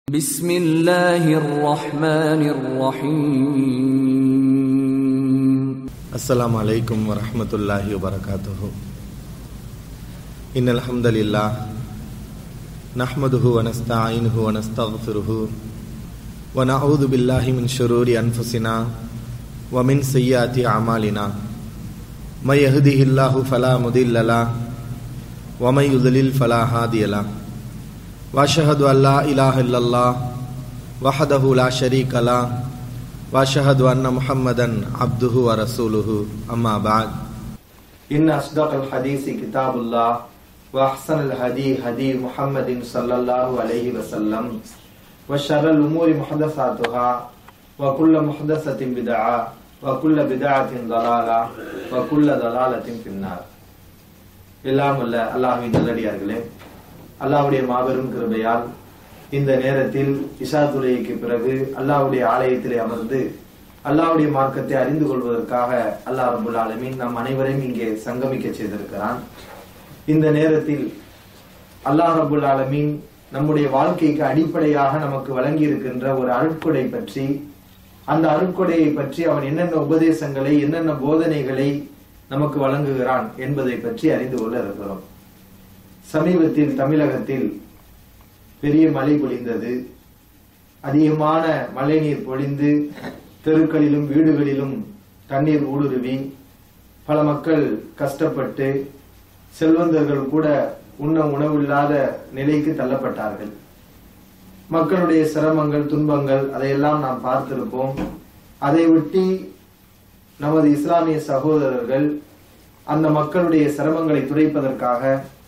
بسم الله الرحمن الرحيم السلام عليكم ورحمة الله وبركاته إن الحمد لله نحمده ونستعينه ونستغفره ونعوذ بالله من شرور أنفسنا ومن سيئات أعمالنا من يهده الله فلا مضل له ومن يضلل فلا هادي له واشهد ان لا اله الا الله وحده لا شريك له واشهد ان محمدا عبده ورسوله اما بعد ان اصدق الحديث كتاب الله واحسن الهدي هدي محمد صلى الله عليه وسلم وشر الامور محدثاتها وكل محدثه بدعه وكل بدعه ضلاله وكل ضلاله في النار எல்லாம் அல்ல அல்லாஹ்வின் நல்லடியார்களே அல்லாஹ்வுடைய மாபெரும் கிருபையால் இந்த நேரத்தில் இஷா துறைக்கு பிறகு அல்லாஹ்வுடைய ஆலயத்திலே அமர்ந்து அல்லாஹ்வுடைய மார்க்கத்தை அறிந்து கொள்வதற்காக அல்லாஹ் ரபுல் ஆலமீன் நம் அனைவரையும் இங்கே சங்கமிக்க செய்திருக்கிறான் இந்த நேரத்தில் அல்லாஹ் ரபுல் ஆலமீன் நம்முடைய வாழ்க்கைக்கு அடிப்படையாக நமக்கு வழங்கி இருக்கின்ற ஒரு அருட்கொடை பற்றி அந்த அருட்கொடையை பற்றி அவன் என்னென்ன உபதேசங்களை என்னென்ன போதனைகளை நமக்கு வழங்குகிறான் என்பதை பற்றி அறிந்து கொள்ள இருக்கிறோம் சமீபத்தில் தமிழகத்தில் பெரிய மழை பொழிந்தது அதிகமான மழைநீர் பொழிந்து தெருக்களிலும் வீடுகளிலும் தண்ணீர் ஊடுருவி பல மக்கள் கஷ்டப்பட்டு செல்வந்தர்கள் கூட உண்ண உணவில்லாத நிலைக்கு தள்ளப்பட்டார்கள் மக்களுடைய சிரமங்கள் துன்பங்கள் அதையெல்லாம் நாம் பார்த்திருப்போம் அதை ஒட்டி நமது இஸ்லாமிய சகோதரர்கள் அந்த மக்களுடைய சிரமங்களை துடைப்பதற்காக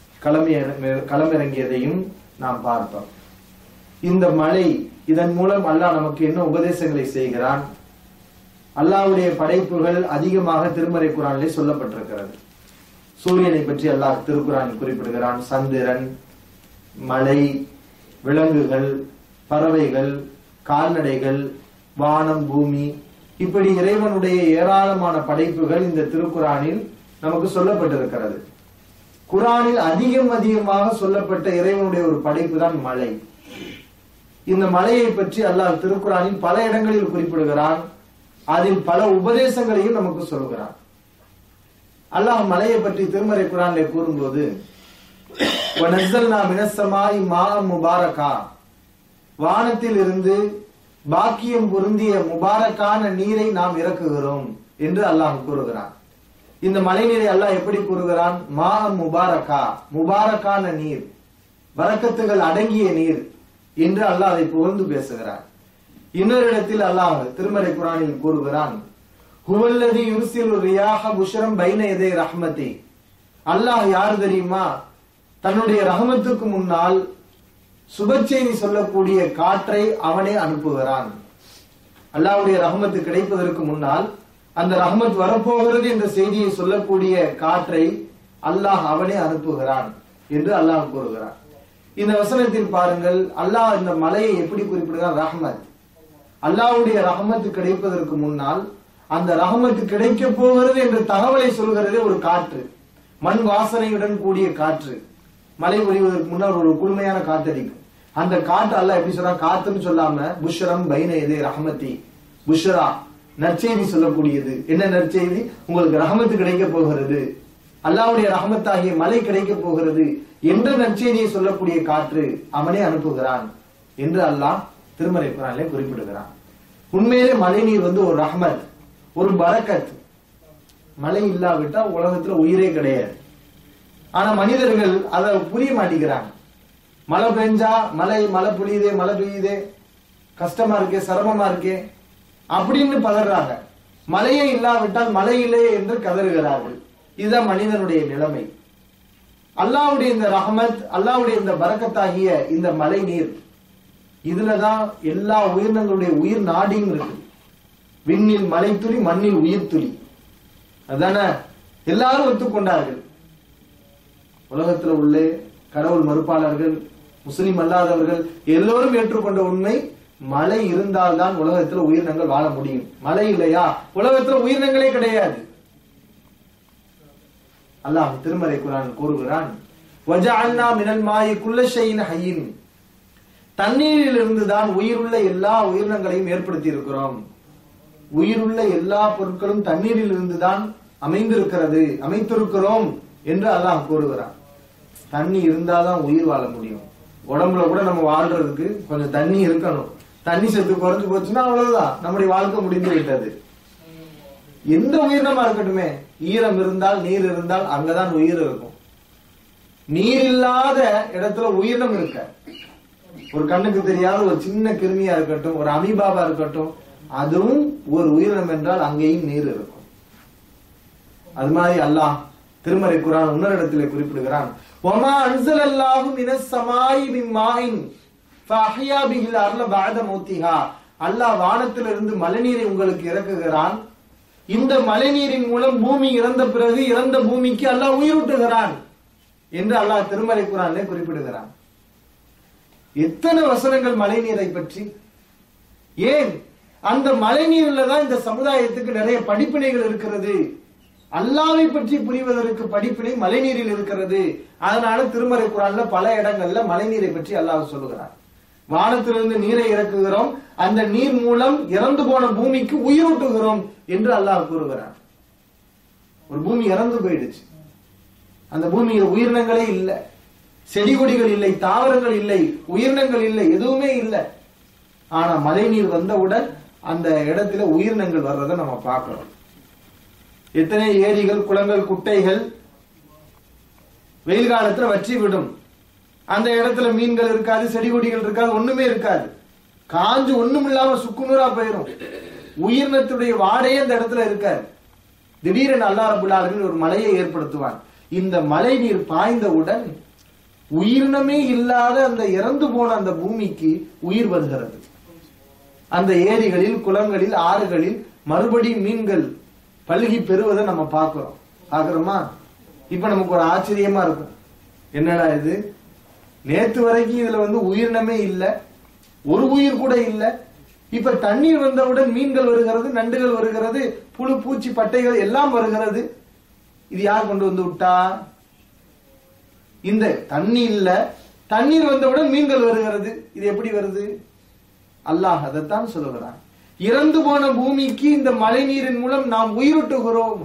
களமிற- களமிறங்கியதையும் நாம் பார்த்தோம் இந்த மழை இதன் மூலம் அல்லாஹ் நமக்கு என்ன உபதேசங்களை செய்கிறான் அல்லாஹ்வுடைய படைப்புகள் அதிகமாக திருமறை குரானிலே சொல்லப்பட்டிருக்கிறது சூரியனை பற்றி அல்லாஹ் திருக்குறானில் குறிப்பிடுகிறான் சந்திரன் மலை விலங்குகள் பறவைகள் கால்நடைகள் வானம் பூமி இப்படி இறைவனுடைய ஏராளமான படைப்புகள் இந்த திருக்குறானில் நமக்கு சொல்லப்பட்டிருக்கிறது குரானில் அதிகம் அதிகமாக சொல்லப்பட்ட இறைவனுடைய ஒரு படைப்பு தான் மழை இந்த மலையை பற்றி அல்லாஹ் திருக்குறானில் பல இடங்களில் குறிப்பிடுகிறான் அதில் பல உபதேசங்களையும் நமக்கு சொல்கிறான் அல்லாஹ் மலையை பற்றி திருமறை குரானிலே கூறும்போது "வநஸ்ஸல்னா மினஸ்ஸமாஇ மாஅம் முபாரகா வானத்தில் இருந்து பாக்கியம் பொருந்திய முபாரக்கான நீரை நாம் இறக்குகிறோம் என்று அல்லாஹ் கூறுகிறான் இந்த மழைநீரை அல்லாஹ் எப்படி கூறுகிறான் மா முபாரக்கா முபாரக்கான நீர் வரக்கத்துகள் அடங்கிய நீர் என்று அல்லாஹ் அதை புகழ்ந்து பேசுகிறான் இன்னொரு இடத்தில் அல்லாஹ் திருமறை குரானில் கூறுகிறான் ஹுவல்லதி யுர்சில் ரியாக புஷரம் பைன எதை ரஹ்மதி அல்லாஹ் யார் தெரியுமா தன்னுடைய ரஹமத்துக்கு முன்னால் சுபச்செய்தி சொல்லக்கூடிய காற்றை அவனே அனுப்புகிறான் அல்லாஹ்வுடைய ரஹமத்து கிடைப்பதற்கு முன்னால் அந்த ரஹமத் வரப்போகிறது என்ற செய்தியை சொல்லக்கூடிய காற்றை அல்லாஹ் அவனே அனுப்புகிறான் என்று அல்லாஹ் கூறுகிறான் இந்த வசனத்தில் பாருங்கள் அல்லாஹ் இந்த மலையை எப்படி குறிப்பிடுகிறான் ரஹமத் அல்லாஹ்வுடைய ரஹமத்து கிடைப்பதற்கு முன்னால் அந்த ரஹமத்து கிடைக்க போகிறது என்ற தகவலை சொல்கிறதே ஒரு காற்று மண் வாசனையுடன் கூடிய காற்று மழை பொழிவதற்கு முன்னால் ஒரு குளுமையான காத்தடிக்கும் அந்த காற்று அல்லாஹ் எப்படி சொல்றான் காத்துன்னு சொல்லாம புஷ்ரம் பைன எதே ரஹமதி புஷ்ரா நற்செய்தி சொல்லக்கூடியது என்ன நற்செய்தி உங்களுக்கு ரஹமத்து கிடைக்க போகிறது அல்லாஹ்வுடைய ரஹமத்தாகிய மலை கிடைக்க போகிறது என்ற நற்செய்தியை சொல்லக்கூடிய காற்று அவனே அனுப்புகிறான் என்று அல்லாஹ் திருமறை குரானிலே குறிப்பிடுகிறான் உண்மையிலே மழைநீர் வந்து ஒரு ரஹமத் ஒரு பரக்கத் மழை இல்லாவிட்டா உலகத்துல உயிரே கிடையாது ஆனா மனிதர்கள் அதை புரிய மாட்டேங்கிறாங்க மழை பெஞ்சா மழை மழை பொழியுதே மழை பெய்யுதே கஷ்டமா இருக்கே சிரமமா இருக்கே அப்படின்னு பதறாங்க மழையே இல்லாவிட்டால் மழை இல்லையே என்று கதறுகிறார்கள் இதுதான் மனிதனுடைய நிலைமை அல்லாஹ்வுடைய இந்த ரஹமத் அல்லாஹ்வுடைய இந்த பரக்கத்தாகிய இந்த மழை நீர் இதுலதான் எல்லா உயிரினங்களுடைய உயிர் நாடியும் இருக்கு விண்ணில் மலை துளி மண்ணில் உயிர் துளி அதானே எல்லாரும் ஒத்துக்கொண்டார்கள் உலகத்துல உள்ள கடவுள் மறுப்பாளர்கள் முஸ்லிம் அல்லாதவர்கள் எல்லோரும் ஏற்றுக்கொண்ட உண்மை மழை இருந்தால்தான் உலகத்துல உயிரினங்கள் வாழ முடியும் மழை இல்லையா உலகத்துல உயிரினங்களே கிடையாது அல்லாஹ் திருமறை குரான் கூறுகிறான் வஜஅல்னா மினல் மாயி குல்ல ஷைஇன் ஹய்யின் தண்ணீரில் இருந்துதான் உயிருள்ள எல்லா உயிரினங்களையும் ஏற்படுத்தி இருக்கிறோம் உயிருள்ள எல்லா பொருட்களும் தண்ணீரில் இருந்துதான் அமைந்திருக்கிறது அமைத்திருக்கிறோம் என்று அல்லாஹ் கூறுகிறான் தண்ணி இருந்தாதான் உயிர் வாழ முடியும் உடம்புல கூட நம்ம வாழ்றதுக்கு கொஞ்சம் தண்ணி இருக்கணும் தண்ணி சத்து குறைஞ்சு போச்சுன்னா அவ்வளவுதான் நம்முடைய வாழ்க்கை முடிந்து விட்டது எந்த உயிரினமா இருக்கட்டுமே ஈரம் இருந்தால் நீர் இருந்தால் அங்கதான் உயிர் இருக்கும் நீர் இல்லாத இடத்துல உயிரினம் இருக்க ஒரு கண்ணுக்கு தெரியாத ஒரு சின்ன கிருமியா இருக்கட்டும் ஒரு அமீபாவா இருக்கட்டும் அதுவும் ஒரு உயிரினம் என்றால் அங்கேயும் நீர் இருக்கும் அது மாதிரி அல்லாஹ் திருமறை குரான் இன்னொரு இடத்திலே குறிப்பிடுகிறான் ஒமா அன்சல் அல்லாஹு மினஸ் சமாயி மின் மாயின் ஃபஅஹ்யா பிஹில் அர்ல பஅத மௌத்திஹா அல்லாஹ் வானத்திலிருந்து மழைநீரை உங்களுக்கு இறக்குகிறான் இந்த மழைநீரின் மூலம் பூமி இறந்த பிறகு இறந்த பூமிக்கு அல்லாஹ் உயிரூட்டுகிறான் என்று அல்லாஹ் திருமறை குரானிலே குறிப்பிடுகிறான் எத்தனை வசனங்கள் மழைநீரை பற்றி ஏன் அந்த மழைநீர்ல தான் இந்த சமுதாயத்துக்கு நிறைய படிப்பினைகள் இருக்கிறது அல்லாவை பற்றி புரிவதற்கு படிப்பினை மழைநீரில் இருக்கிறது அதனால திருமறை குரான்ல பல இடங்கள்ல மழைநீரை பற்றி அல்லாஹ் சொல்லுகிறார் வானத்திலிருந்து நீரை இறக்குகிறோம் அந்த நீர் மூலம் இறந்து போன பூமிக்கு உயிரூட்டுகிறோம் என்று அல்லாஹ் கூறுகிறார் ஒரு பூமி இறந்து போயிடுச்சு அந்த பூமியில உயிரினங்களே இல்லை செடி கொடிகள் இல்லை தாவரங்கள் இல்லை உயிரினங்கள் இல்லை எதுவுமே இல்லை ஆனா மழை நீர் வந்தவுடன் அந்த இடத்துல உயிரினங்கள் வர்றதை நம்ம பார்க்கிறோம் எத்தனை ஏரிகள் குளங்கள் குட்டைகள் வெயில் காலத்துல வற்றி விடும் அந்த இடத்துல மீன்கள் இருக்காது செடி கொடிகள் இருக்காது ஒண்ணுமே இருக்காது காஞ்சு ஒண்ணும் இல்லாம சுக்குநூறா போயிடும் உயிரினத்துடைய வாடையே அந்த இடத்துல இருக்காது திடீரென அல்லா ரபுல் ஆலமீன் ஒரு மலையை ஏற்படுத்துவான் இந்த மழை நீர் பாய்ந்தவுடன் உயிரினமே இல்லாத அந்த இறந்து போன அந்த பூமிக்கு உயிர் வருகிறது அந்த ஏரிகளில் குளங்களில் ஆறுகளில் மறுபடியும் மீன்கள் பல்கி பெறுவதை நம்ம பார்க்கிறோம் பார்க்கிறோமா இப்ப நமக்கு ஒரு ஆச்சரியமா இருக்கும் என்னடா இது நேத்து வரைக்கும் இதுல வந்து உயிரினமே இல்ல ஒரு உயிர் கூட இல்ல இப்ப தண்ணீர் வந்தவுடன் மீன்கள் வருகிறது நண்டுகள் வருகிறது புழு பூச்சி பட்டைகள் எல்லாம் வருகிறது இது யார் கொண்டு வந்து விட்டா இந்த தண்ணி இல்ல தண்ணீர் வந்தவுடன் மீன்கள் வருகிறது இது எப்படி வருது அல்லாஹ் அதைத்தான் சொல்லுகிறான் இறந்து போன பூமிக்கு இந்த மழை நீரின் மூலம் நாம் உயிரூட்டுகிறோம்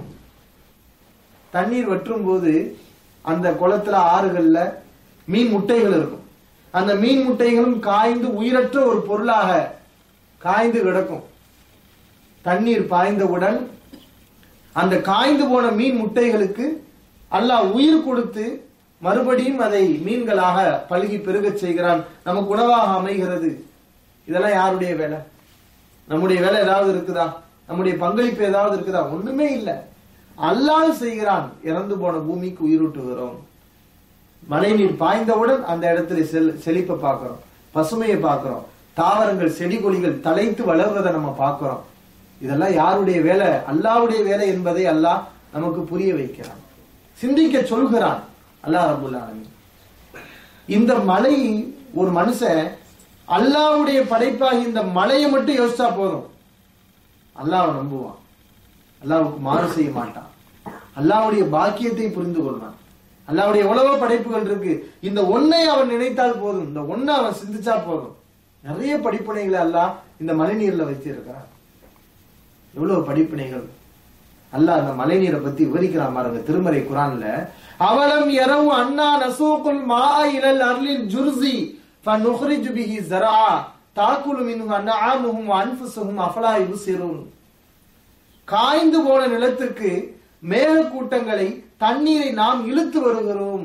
தண்ணீர் வற்றும் போது அந்த குளத்துல ஆறுகள்ல மீன் முட்டைகள் இருக்கும் அந்த மீன் முட்டைகளும் காய்ந்து உயிரற்ற ஒரு பொருளாக காய்ந்து கிடக்கும் தண்ணீர் பாய்ந்தவுடன் அந்த காய்ந்து போன மீன் முட்டைகளுக்கு அல்லாஹ் உயிர் கொடுத்து மறுபடியும் அதை மீன்களாக பழுகி பெருகச் செய்கிறான் நமக்கு உணவாக அமைகிறது இதெல்லாம் யாருடைய வேலை நம்முடைய வேலை ஏதாவது இருக்குதா நம்முடைய பங்களிப்பு ஏதாவது இருக்குதா ஒண்ணுமே இல்ல அல்லாஹ் செய்கிறான் இறந்து போன பூமிக்கு உயிரூட்டுகிறோம் மழைநீர் பாய்ந்தவுடன் அந்த இடத்துல செல் செழிப்பை பார்க்கிறோம் பசுமையை பார்க்கிறோம் தாவரங்கள் செடி கொடிகள் தலைத்து வளர்வதை நம்ம பார்க்கிறோம் இதெல்லாம் யாருடைய வேலை அல்லாவுடைய வேலை என்பதை அல்லாஹ் நமக்கு புரிய வைக்கிறான் சிந்திக்க சொல்கிறான் அல்லாஹ் ரபுல் ஆலமீன் இந்த மலை ஒரு மனுஷன் அல்லாவுடைய படைப்பாகி இந்த மலையை மட்டும் யோசிச்சா போதும் அல்லாவை நம்புவான் அல்லாவுக்கு மாறு செய்ய மாட்டான் அல்லாவுடைய பாக்கியத்தை புரிந்து கொள்வான் அல்லாவுடைய எவ்வளவோ படைப்புகள் இருக்கு இந்த ஒன்னை அவன் நினைத்தால் போதும் இந்த ஒன்னை அவன் சிந்திச்சா போதும் நிறைய படிப்பினைகளை அல்லாஹ் இந்த மழைநீர்ல வச்சிருக்கிறான் எவ்வளவு படிப்பினைகள் அல்லாஹ் அந்த மழைநீரை பத்தி விவரிக்கிறான் பாருங்க திருமறை குரான்ல அவலம் இரவு அண்ணா நசூக்குல் மா இலல் அர்லில் ஜுர்சி ஃபனுஹ்ரிஜு பிஹி ஸரா தாக்குலு மின்ஹு அன்ஆமுஹும் வஅன்ஃபுஸுஹும் அஃபலா யுப்சிரூன் காய்ந்து போன நிலத்துக்கு மேக கூட்டங்களை தண்ணீரை நாம் இழுத்து வருகிறோம்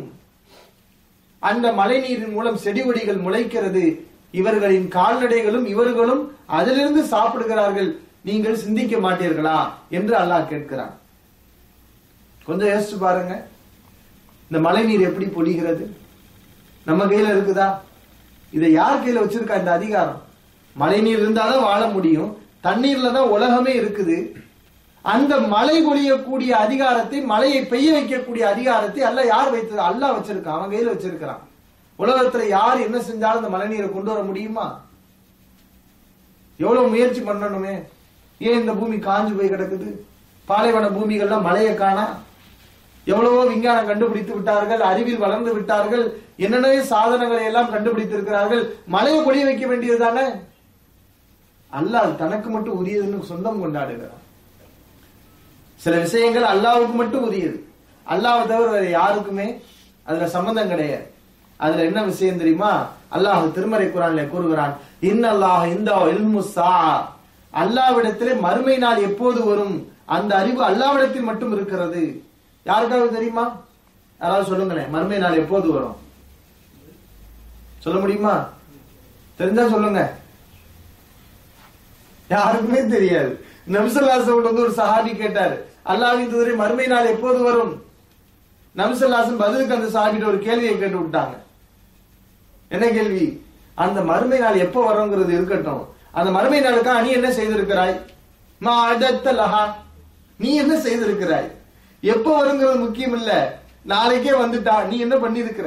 அந்த மழைநீரின் மூலம் செடி கொடிகள் முளைக்கிறது இவர்களின் கால்நடைகளும் இவர்களும் அதிலிருந்து சாப்பிடுகிறார்கள் நீங்கள் சிந்திக்க மாட்டீர்களா என்று அல்லாஹ் கேட்கிறான் கொஞ்சம் யோசிச்சு பாருங்க இந்த மழைநீர் எப்படி பொழிகிறது நம்ம கையில இருக்குதா இதை யார் கையில வச்சிருக்கா இந்த அதிகாரம் மழைநீர் இருந்தாதான் வாழ முடியும் தண்ணீர்ல தான் உலகமே இருக்குது அந்த மழை பொழியக்கூடிய அதிகாரத்தை மழையை பெய்ய வைக்கக்கூடிய அதிகாரத்தை அல்ல யார் வைத்தது அல்லாஹ் வச்சிருக்கான் அவன் கையில வச்சிருக்கிறான் உலகத்துல யார் என்ன செஞ்சாலும் அந்த மழைநீரை கொண்டு வர முடியுமா எவ்வளவு முயற்சி பண்ணணுமே ஏன் இந்த பூமி காஞ்சு போய் கிடக்குது பாலைவன பூமிகள்லாம் மழையை காணா எவ்வளவோ விஞ்ஞானம் கண்டுபிடித்து விட்டார்கள் அறிவில் வளர்ந்து விட்டார்கள் என்னென்ன சாதனங்களை எல்லாம் கண்டுபிடித்திருக்கிறார்கள் மழையை பொழிய வைக்க வேண்டியதுதானே அல்லாஹ் தனக்கு மட்டும் உரியதுன்னு சொந்தம் கொண்டாடுகிறான் சில விஷயங்கள் அல்லாஹ்வுக்கு மட்டும் உரியது அல்லாஹ்வை தவிர வேற யாருக்குமே அதுல சம்பந்தம் கிடையாது அதுல என்ன விஷயம் தெரியுமா அல்லாஹ் திருமறை குரான்ல கூறுகிறான் இன்னல்லாஹ் இந்த இல்மு சா அல்லாவிடத்திலே மறுமை நாள் எப்போது வரும் அந்த அறிவு அல்லாவிடத்தில் மட்டும் இருக்கிறது யாருக்காவது தெரியுமா யாராவது சொல்லுங்களேன் மறுமை நாள் எப்போது வரும் சொல்ல முடியுமா தெரிஞ்சா சொல்லுங்க யாருக்குமே தெரியாது நபிசல்லாசன் வந்து ஒரு சஹாபி கேட்டார் அல்லாஹ்வின் தூதரே மறுமை நாள் எப்போது வரும் நபிசல்லாசன் பதிலுக்கு அந்த சஹாபிட்ட ஒரு கேள்வியை கேட்டு விட்டாங்க என்ன கேள்வி அந்த மறுமை நாள் எப்போ வருங்கிறது இருக்கட்டும் அந்த மறுமை நாளுக்கா நீ என்ன செய்திருக்கிறாய் மா அடத்த லஹா நீ என்ன செய்திருக்கிறாய் எப்போ வருங்கிறது முக்கியம் இல்ல நாளைக்கே வந்துட்டா நீ என்ன பண்ணிருக்கிற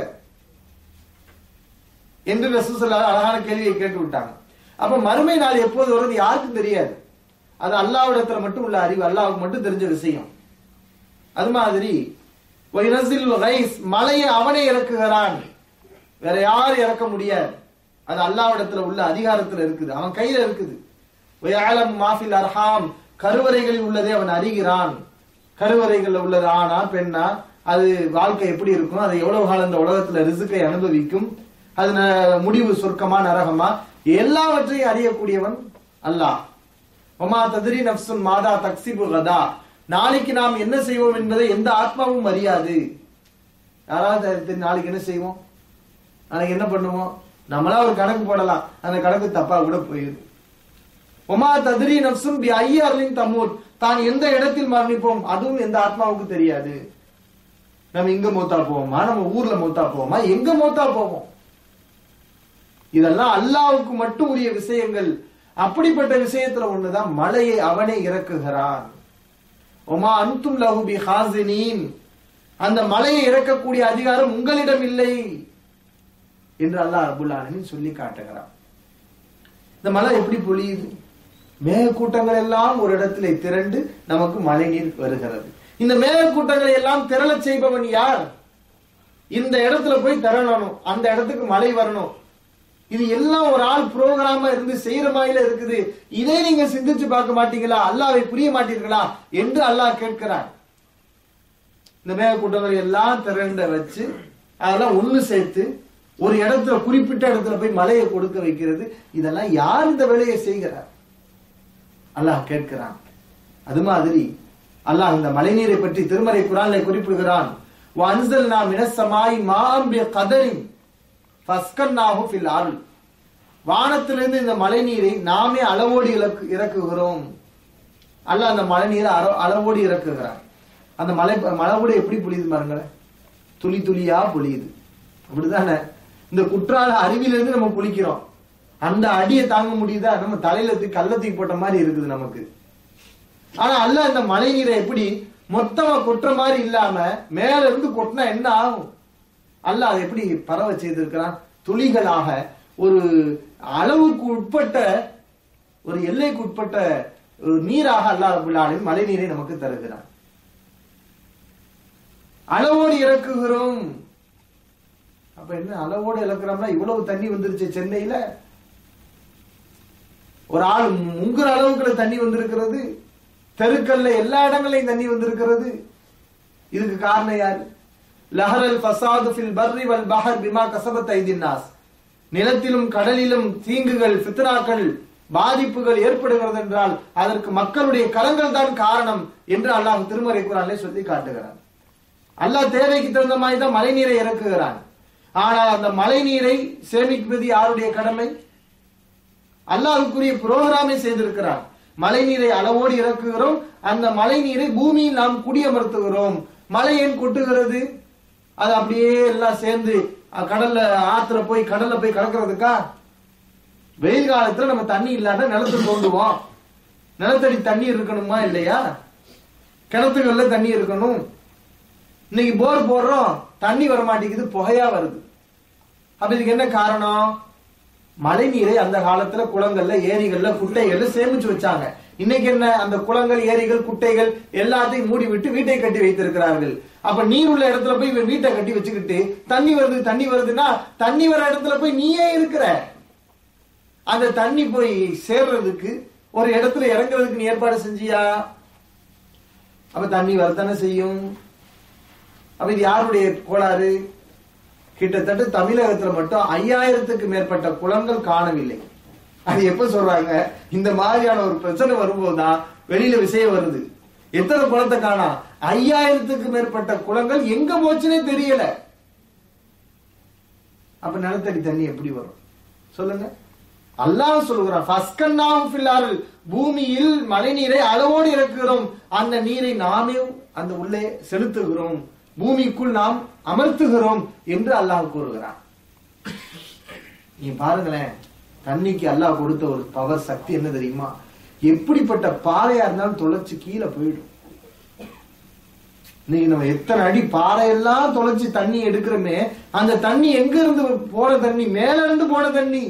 என்று ரசூசல்லா அழகான கேள்வியை கேட்டு விட்டாங்க அப்ப மறுமை நாள் எப்போது வருது யாருக்கும் தெரியாது அது அல்லாவிடத்துல மட்டும் உள்ள அறிவு அல்லாவுக்கு மட்டும் தெரிஞ்ச விஷயம் அது மாதிரி ஒய்னசில் கைஸ் மலையை அவனே இறக்குகிறான் வேற யாரும் இறக்க முடியாது அது அல்லாவிடத்துல உள்ள அதிகாரத்துல இருக்குது அவன் கையில இருக்குது ஒயாலம் மாஃபில் அர்ஹாம் கருவறைகளில் உள்ளதை அவன் அறிகிறான் கருவறைகள்ல உள்ளது ஆணா பெண்ணா அது வாழ்க்கை எப்படி இருக்கும் அது எவ்வளவு காலம் இந்த உலகத்துல ரிசுக்கை அனுபவிக்கும் அது ந- முடிவு சொர்க்கமா நரகமா எல்லாவற்றையும் அறியக்கூடியவன் அல்லாஹ் ஒமா ததிரி நப்சுன் மாதா தக்சிபு கதா நாளைக்கு நாம் என்ன செய்வோம் என்பதை எந்த ஆத்மாவும் அறியாது யாராவது அது தெரியும், நாளைக்கு என்ன செய்வோம் நாளைக்கு என்ன பண்ணுவோம் நம்மளா ஒரு கணக்கு போடலாம் அந்த கணக்கு தப்பா கூட போயிடுது ஒமா ததிரி நப்சும் பி ஐயாரின் தமூர் தான் எந்த இடத்தில் மரணிப்போம் அதுவும் எந்த ஆத்மாவுக்கு தெரியாது நம்ம இங்க மூத்தா போவோமா நம்ம ஊர்ல மூத்தா போவோமா எங்க மூத்தா போவோம் இதெல்லாம் அல்லாவுக்கு மட்டும் உரிய விஷயங்கள் அப்படிப்பட்ட விஷயத்துல ஒண்ணுதான் மலையை அவனே இறக்குகிறான் ஒமா அன்தும் லஹு பி ஹாசினீன் அந்த மலையை இறக்கக்கூடிய அதிகாரம் உங்களிடம் இல்லை என்று அல்லாஹ் ரபுல் ஆலமீன் சொல்லி காட்டுகிறான் இந்த மலை எப்படி பொழியுது மேகக்கூட்டங்கள் எல்லாம் ஒரு இடத்திலே திரண்டு நமக்கு மழை நீர் வருகிறது இந்த மேகக்கூட்டங்களை எல்லாம் திரளச் செய்பவன் யார் இந்த இடத்துல போய் திரளணும் அந்த இடத்துக்கு மழை வரணும் இது எல்லாம் ஒரு ஆள் புரோகிராமா இருந்து செய்யற மாதிரில இருக்குது இதை நீங்க சிந்திச்சு பார்க்க மாட்டீங்களா அல்லாவை புரிய மாட்டீர்களா என்று அல்லாஹ் கேட்கிறான் இந்த மேகக்கூட்டங்களை எல்லாம் திரண்ட வச்சு அதெல்லாம் ஒண்ணு சேர்த்து ஒரு இடத்துல குறிப்பிட்ட இடத்துல போய் மலையை கொடுக்க வைக்கிறது இதெல்லாம் யார் இந்த வேலையை செய்கிறார் அல்லாஹ் கேட்கிறான் அது மாதிரி அல்லாஹ் இந்த மழைநீரை பற்றி திருமறை குரான்ல குறிப்பிடுகிறான் வன்சல் நாம் இனசமாய் மாம்பி கதரின் ஃபஸ்கன்னாஹு ஃபில் அருள் வானத்திலிருந்து இந்த மழைநீரை நாமே அளவோடு இலக்கு இறக்குகிறோம் அல்லாஹ் அந்த மழைநீரை அற- அளவோடு இறக்குகிறான் அந்த மலை மழைவோடு எப்படி பொழியுது பாருங்களேன் துளி துளியா பொழியுது அப்படிதானே இந்த குற்றால அருவியிலிருந்து நம்ம குளிக்கிறோம் அந்த அடியை தாங்க முடியுதா நம்ம தலையில தூக்கி கல்ல தூக்கி போட்ட மாதிரி இருக்குது நமக்கு ஆனா அல்ல அந்த மழை நீரை எப்படி மொத்தமா கொட்டுற மாதிரி இல்லாம மேல இருந்து கொட்டினா என்ன ஆகும் அல்ல அதை எப்படி பரவ செய்திருக்கிறான் துளிகளாக ஒரு அளவுக்கு உட்பட்ட ஒரு எல்லைக்கு உட்பட்ட ஒரு நீராக அல்லாஹ் ரபுல் ஆலமீன் மழை நீரை நமக்கு தருகிறான் அளவோடு இறக்குகிறோம் அப்ப என்ன அளவோடு இறக்குறோம்னா இவ்வளவு தண்ணி வந்துருச்சு சென்னையில ஒரு ஆள் முங்குற அளவுக்குள்ள தண்ணி வந்திருக்கிறது தெருக்கல்ல எல்லா இடங்களையும் தண்ணி வந்திருக்கிறது இதுக்கு காரணம் யாரு லஹரல் ஃபசாது ஃபில் பர்ரி வல் பஹர் பிமா கசபத் ஐதின் நாஸ் நிலத்திலும் கடலிலும் தீங்குகள் ஃபித்னாக்கள் பாதிப்புகள் ஏற்படுகிறது என்றால் அதற்கு மக்களுடைய கரங்கள் தான் காரணம் என்று அல்லாஹ் திருமறை குரானிலே சொல்லி காட்டுகிறான் அல்லாஹ் தேவைக்கு தகுந்த மாதிரி தான் மழை நீரை இறக்குகிறான் ஆனால் அந்த மழை நீரை சேமிப்பது யாருடைய கடமை அல்லாஹ்வுக்குரிய புரோகிராமை செய்திருக்கிறான் மழை நீரை அளவோடு இறக்குகிறோம் அந்த மழை நீரை பூமியில் நாம் குடியமர்த்துகிறோம் மழை ஏன் கொட்டுகிறது அது அப்படியே எல்லாம் சேர்ந்து அஹ், கடல்ல ஆத்துல போய் கடல்ல போய் கலக்கிறதுக்கா வெயில் காலத்துல நம்ம தண்ணி இல்லாத நிலத்தை தோண்டுவோம் நிலத்தடி தண்ணி இருக்கணுமா இல்லையா கிணத்துகள்ல தண்ணி இருக்கணும் இன்னைக்கு போர் போடுறோம் தண்ணி வர மாட்டேங்குது புகையா வருது அப்ப இதுக்கு என்ன காரணம் மழை நீரை அந்த காலத்துல குளங்கள்ல ஏரிகள்ல குட்டைகள்ல சேமிச்சு வச்சாங்க இன்னைக்கு என்ன அந்த குளங்கள் ஏரிகள் குட்டைகள் எல்லாத்தையும் மூடி விட்டு வீட்டை கட்டி வைத்திருக்கிறார்கள் அப்ப நீர் உள்ள இடத்துல போய் இவன் வீட்டை கட்டி வச்சுக்கிட்டு தண்ணி வருது தண்ணி வருதுன்னா தண்ணி வர இடத்துல போய் நீயே இருக்கிற அந்த தண்ணி போய் சேர்றதுக்கு ஒரு இடத்துல இறங்குறதுக்கு நீ ஏற்பாடு செஞ்சியா அப்ப தண்ணி வரத்தானே செய்யும் அப்ப இது யாருடைய கோளாறு கிட்டத்தட்ட தமிழகத்துல மட்டும் ஐயாயிரத்துக்கு மேற்பட்ட குளங்கள் காணவில்லை அது எப்ப சொல்றாங்க இந்த மாதிரியான ஒரு பிரச்சனை வரும்போதுதான் வெளியில விஷயம் வருது எத்தனை குளத்தை காணா ஐயாயிரத்துக்கு மேற்பட்ட குளங்கள் எங்க போச்சுன்னே தெரியல அப்ப நிலத்தடி தண்ணி எப்படி வரும் சொல்லுங்க அல்லாஹ் சொல்லுகிறான் "ஃபஸ்கன்னாஹு ஃபில் அர்ல்." பூமியில் மழைநீரை அளவோடு இறக்குகிறோம் அந்த நீரை நாமே அந்த உள்ளே செலுத்துகிறோம் பூமிக்குள் நாம் அமர்த்துகிறோம் என்று அல்லாஹ் கூறுகிறான் நீ பாருங்களேன் தண்ணிக்கு அல்லாஹ் கொடுத்த ஒரு பவர் சக்தி என்ன தெரியுமா எப்படிப்பட்ட பாறையா இருந்தாலும் தொலைச்சு கீழே போயிடும் இன்னைக்கு நம்ம எத்தனை அடி பாறையெல்லாம் தொலைச்சு தண்ணி எடுக்கிறோமே அந்த தண்ணி எங்க இருந்து போன தண்ணி மேல இருந்து போன தண்ணி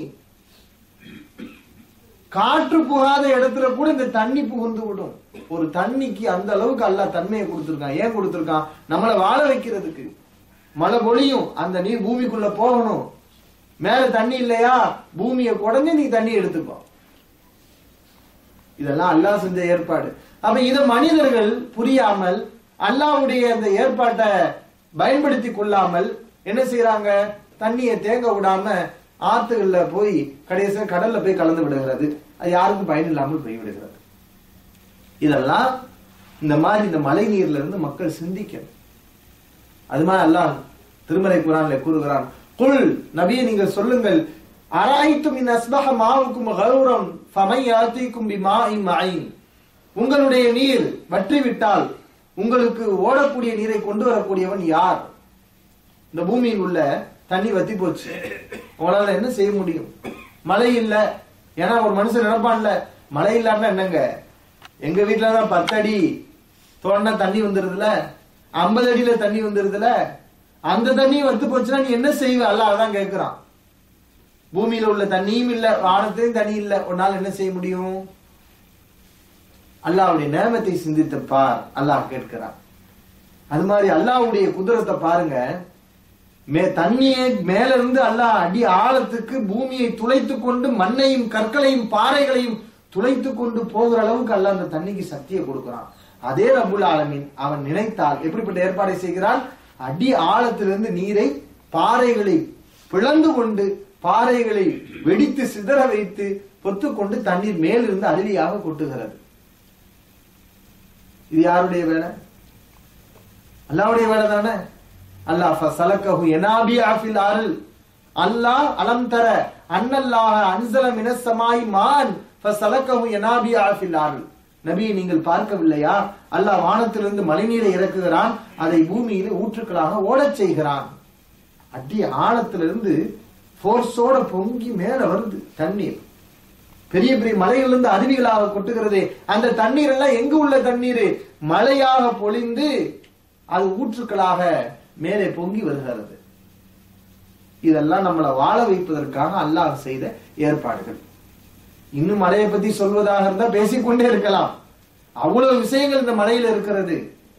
காற்று புகாத இடத்துல கூட இந்த தண்ணி புகுந்து விடும் ஒரு தண்ணிக்கு அந்த அளவுக்கு அல்லாஹ் தன்மையை கொடுத்திருக்கான் ஏன் கொடுத்திருக்கான் நம்மளை வாழ வைக்கிறதுக்கு மழை பொழியும் அந்த நீர் பூமிக்குள்ள போகணும் மேல தண்ணி இல்லையா பூமியை குடஞ்சு நீ தண்ணி எடுத்துக்கோ இதெல்லாம் அல்லாஹ் செஞ்ச ஏற்பாடு அப்ப இத மனிதர்கள் புரியாமல் அல்லாஹ்வுடைய அந்த ஏற்பாட்டை பயன்படுத்தி கொள்ளாமல் என்ன செய்யறாங்க தண்ணியை தேங்க விடாம ஆத்துகள்ல போய் கடைசியா கடல்ல போய் கலந்து விடுகிறது அது யாருக்கும் பயன் இல்லாமல் போய் விடுகிறது இதெல்லாம் இந்த மாதிரி இந்த மழை நீர்ல இருந்து மக்கள் சிந்திக்கணும் அது மாதிரி அல்லாஹ் திருமலை குரான்ல கூறுகிறான் குல் நபியை நீங்கள் சொல்லுங்கள் அராய்த்தும் இன் அஸ்பஹ மாவுக்கும் கௌரம் ஃபமை யாத்திக்கும் பிமாஇன் மயின் உங்களுடைய நீர் வற்றி விட்டால் உங்களுக்கு ஓடக்கூடிய நீரை கொண்டு வரக்கூடியவன் யார் இந்த பூமியில் உள்ள தண்ணி வத்தி போச்சு உங்களால என்ன செய்ய முடியும் மழை இல்ல ஏன்னா ஒரு மனுஷன் நினைப்பான்ல மழை இல்லாம என்னங்க எங்க வீட்டுல தான் பத்து அடி தோண்டினா தண்ணி வந்துருதுல ஐம்பது அடியில தண்ணி வந்துருதுல அந்த தண்ணி வத்து போச்சுன்னா நீ என்ன செய்வ அல்ல அதான் கேக்குறான் பூமியில உள்ள தண்ணியும் இல்ல வானத்திலும் தண்ணி இல்ல உன்னால என்ன செய்ய முடியும் அல்லாஹ்வுடைய நேமத்தை சிந்தித்து பார் அல்லாஹ் கேட்கிறான் அது மாதிரி அல்லாஹ்வுடைய குதிரத்தை பாருங்க மே தண்ணியை மேல இருந்து அல்லாஹ் அடி ஆழத்துக்கு பூமியை துளைத்து கொண்டு மண்ணையும் கற்களையும் பாறைகளையும் துளைத்து கொண்டு போகிற அளவுக்கு அல்லாஹ் அந்த தண்ணிக்கு சக்தியை கொடுக்கிறான் அதே ரபுல் ஆலமீன் அவன் நினைத்தால் எப்படிப்பட்ட ஏற்பாடை செய்கிறான் அடி ஆழத்திலிருந்து நீரை பாறைகளை பிளந்து கொண்டு பாறைகளை வெடித்து சிதற வைத்து பொத்துக்கொண்டு தண்ணீர் மேலிருந்து அருவியாக கொட்டுகிறது இது யாருடைய வேலை அல்லாவுடைய வேலை தானே அல்லாஹ் ஃபசலக்கஹு யனாபியா ஃபில் அருள் அல்லாஹ் அலம் தர அன்னல்லாஹ அன்சல மினஸ் ஸமாய் மான் ஃபசலக்கஹு யனாபியா ஃபில் அருள் நபியை நீங்கள் பார்க்கவில்லையா அல்லாஹ் வானத்திலிருந்து மழைநீரை இறக்குகிறான் அதை பூமியிலே ஊற்றுக்களாக ஓடச் செய்கிறான் அடி ஆழத்திலிருந்து போர்ஸோட பொங்கி மேல வருது தண்ணீர் பெரிய பெரிய மலைகளிலிருந்து அருவிகளாக கொட்டுகிறது அந்த தண்ணீர் எல்லாம் எங்க உள்ள தண்ணீர் மழையாக பொழிந்து அது ஊற்றுக்களாக மேலே பொங்கி வருகிறது இதெல்லாம் நம்மளை வாழ வைப்பதற்காக அல்லாஹ் செய்த ஏற்பாடுகள் இன்னும் மலையை பத்தி சொல்வதாக இருந்தா பேசிக்கொண்டே இருக்கலாம் அவ்வளவு விஷயங்கள் இந்த மலையில இருக்கிறது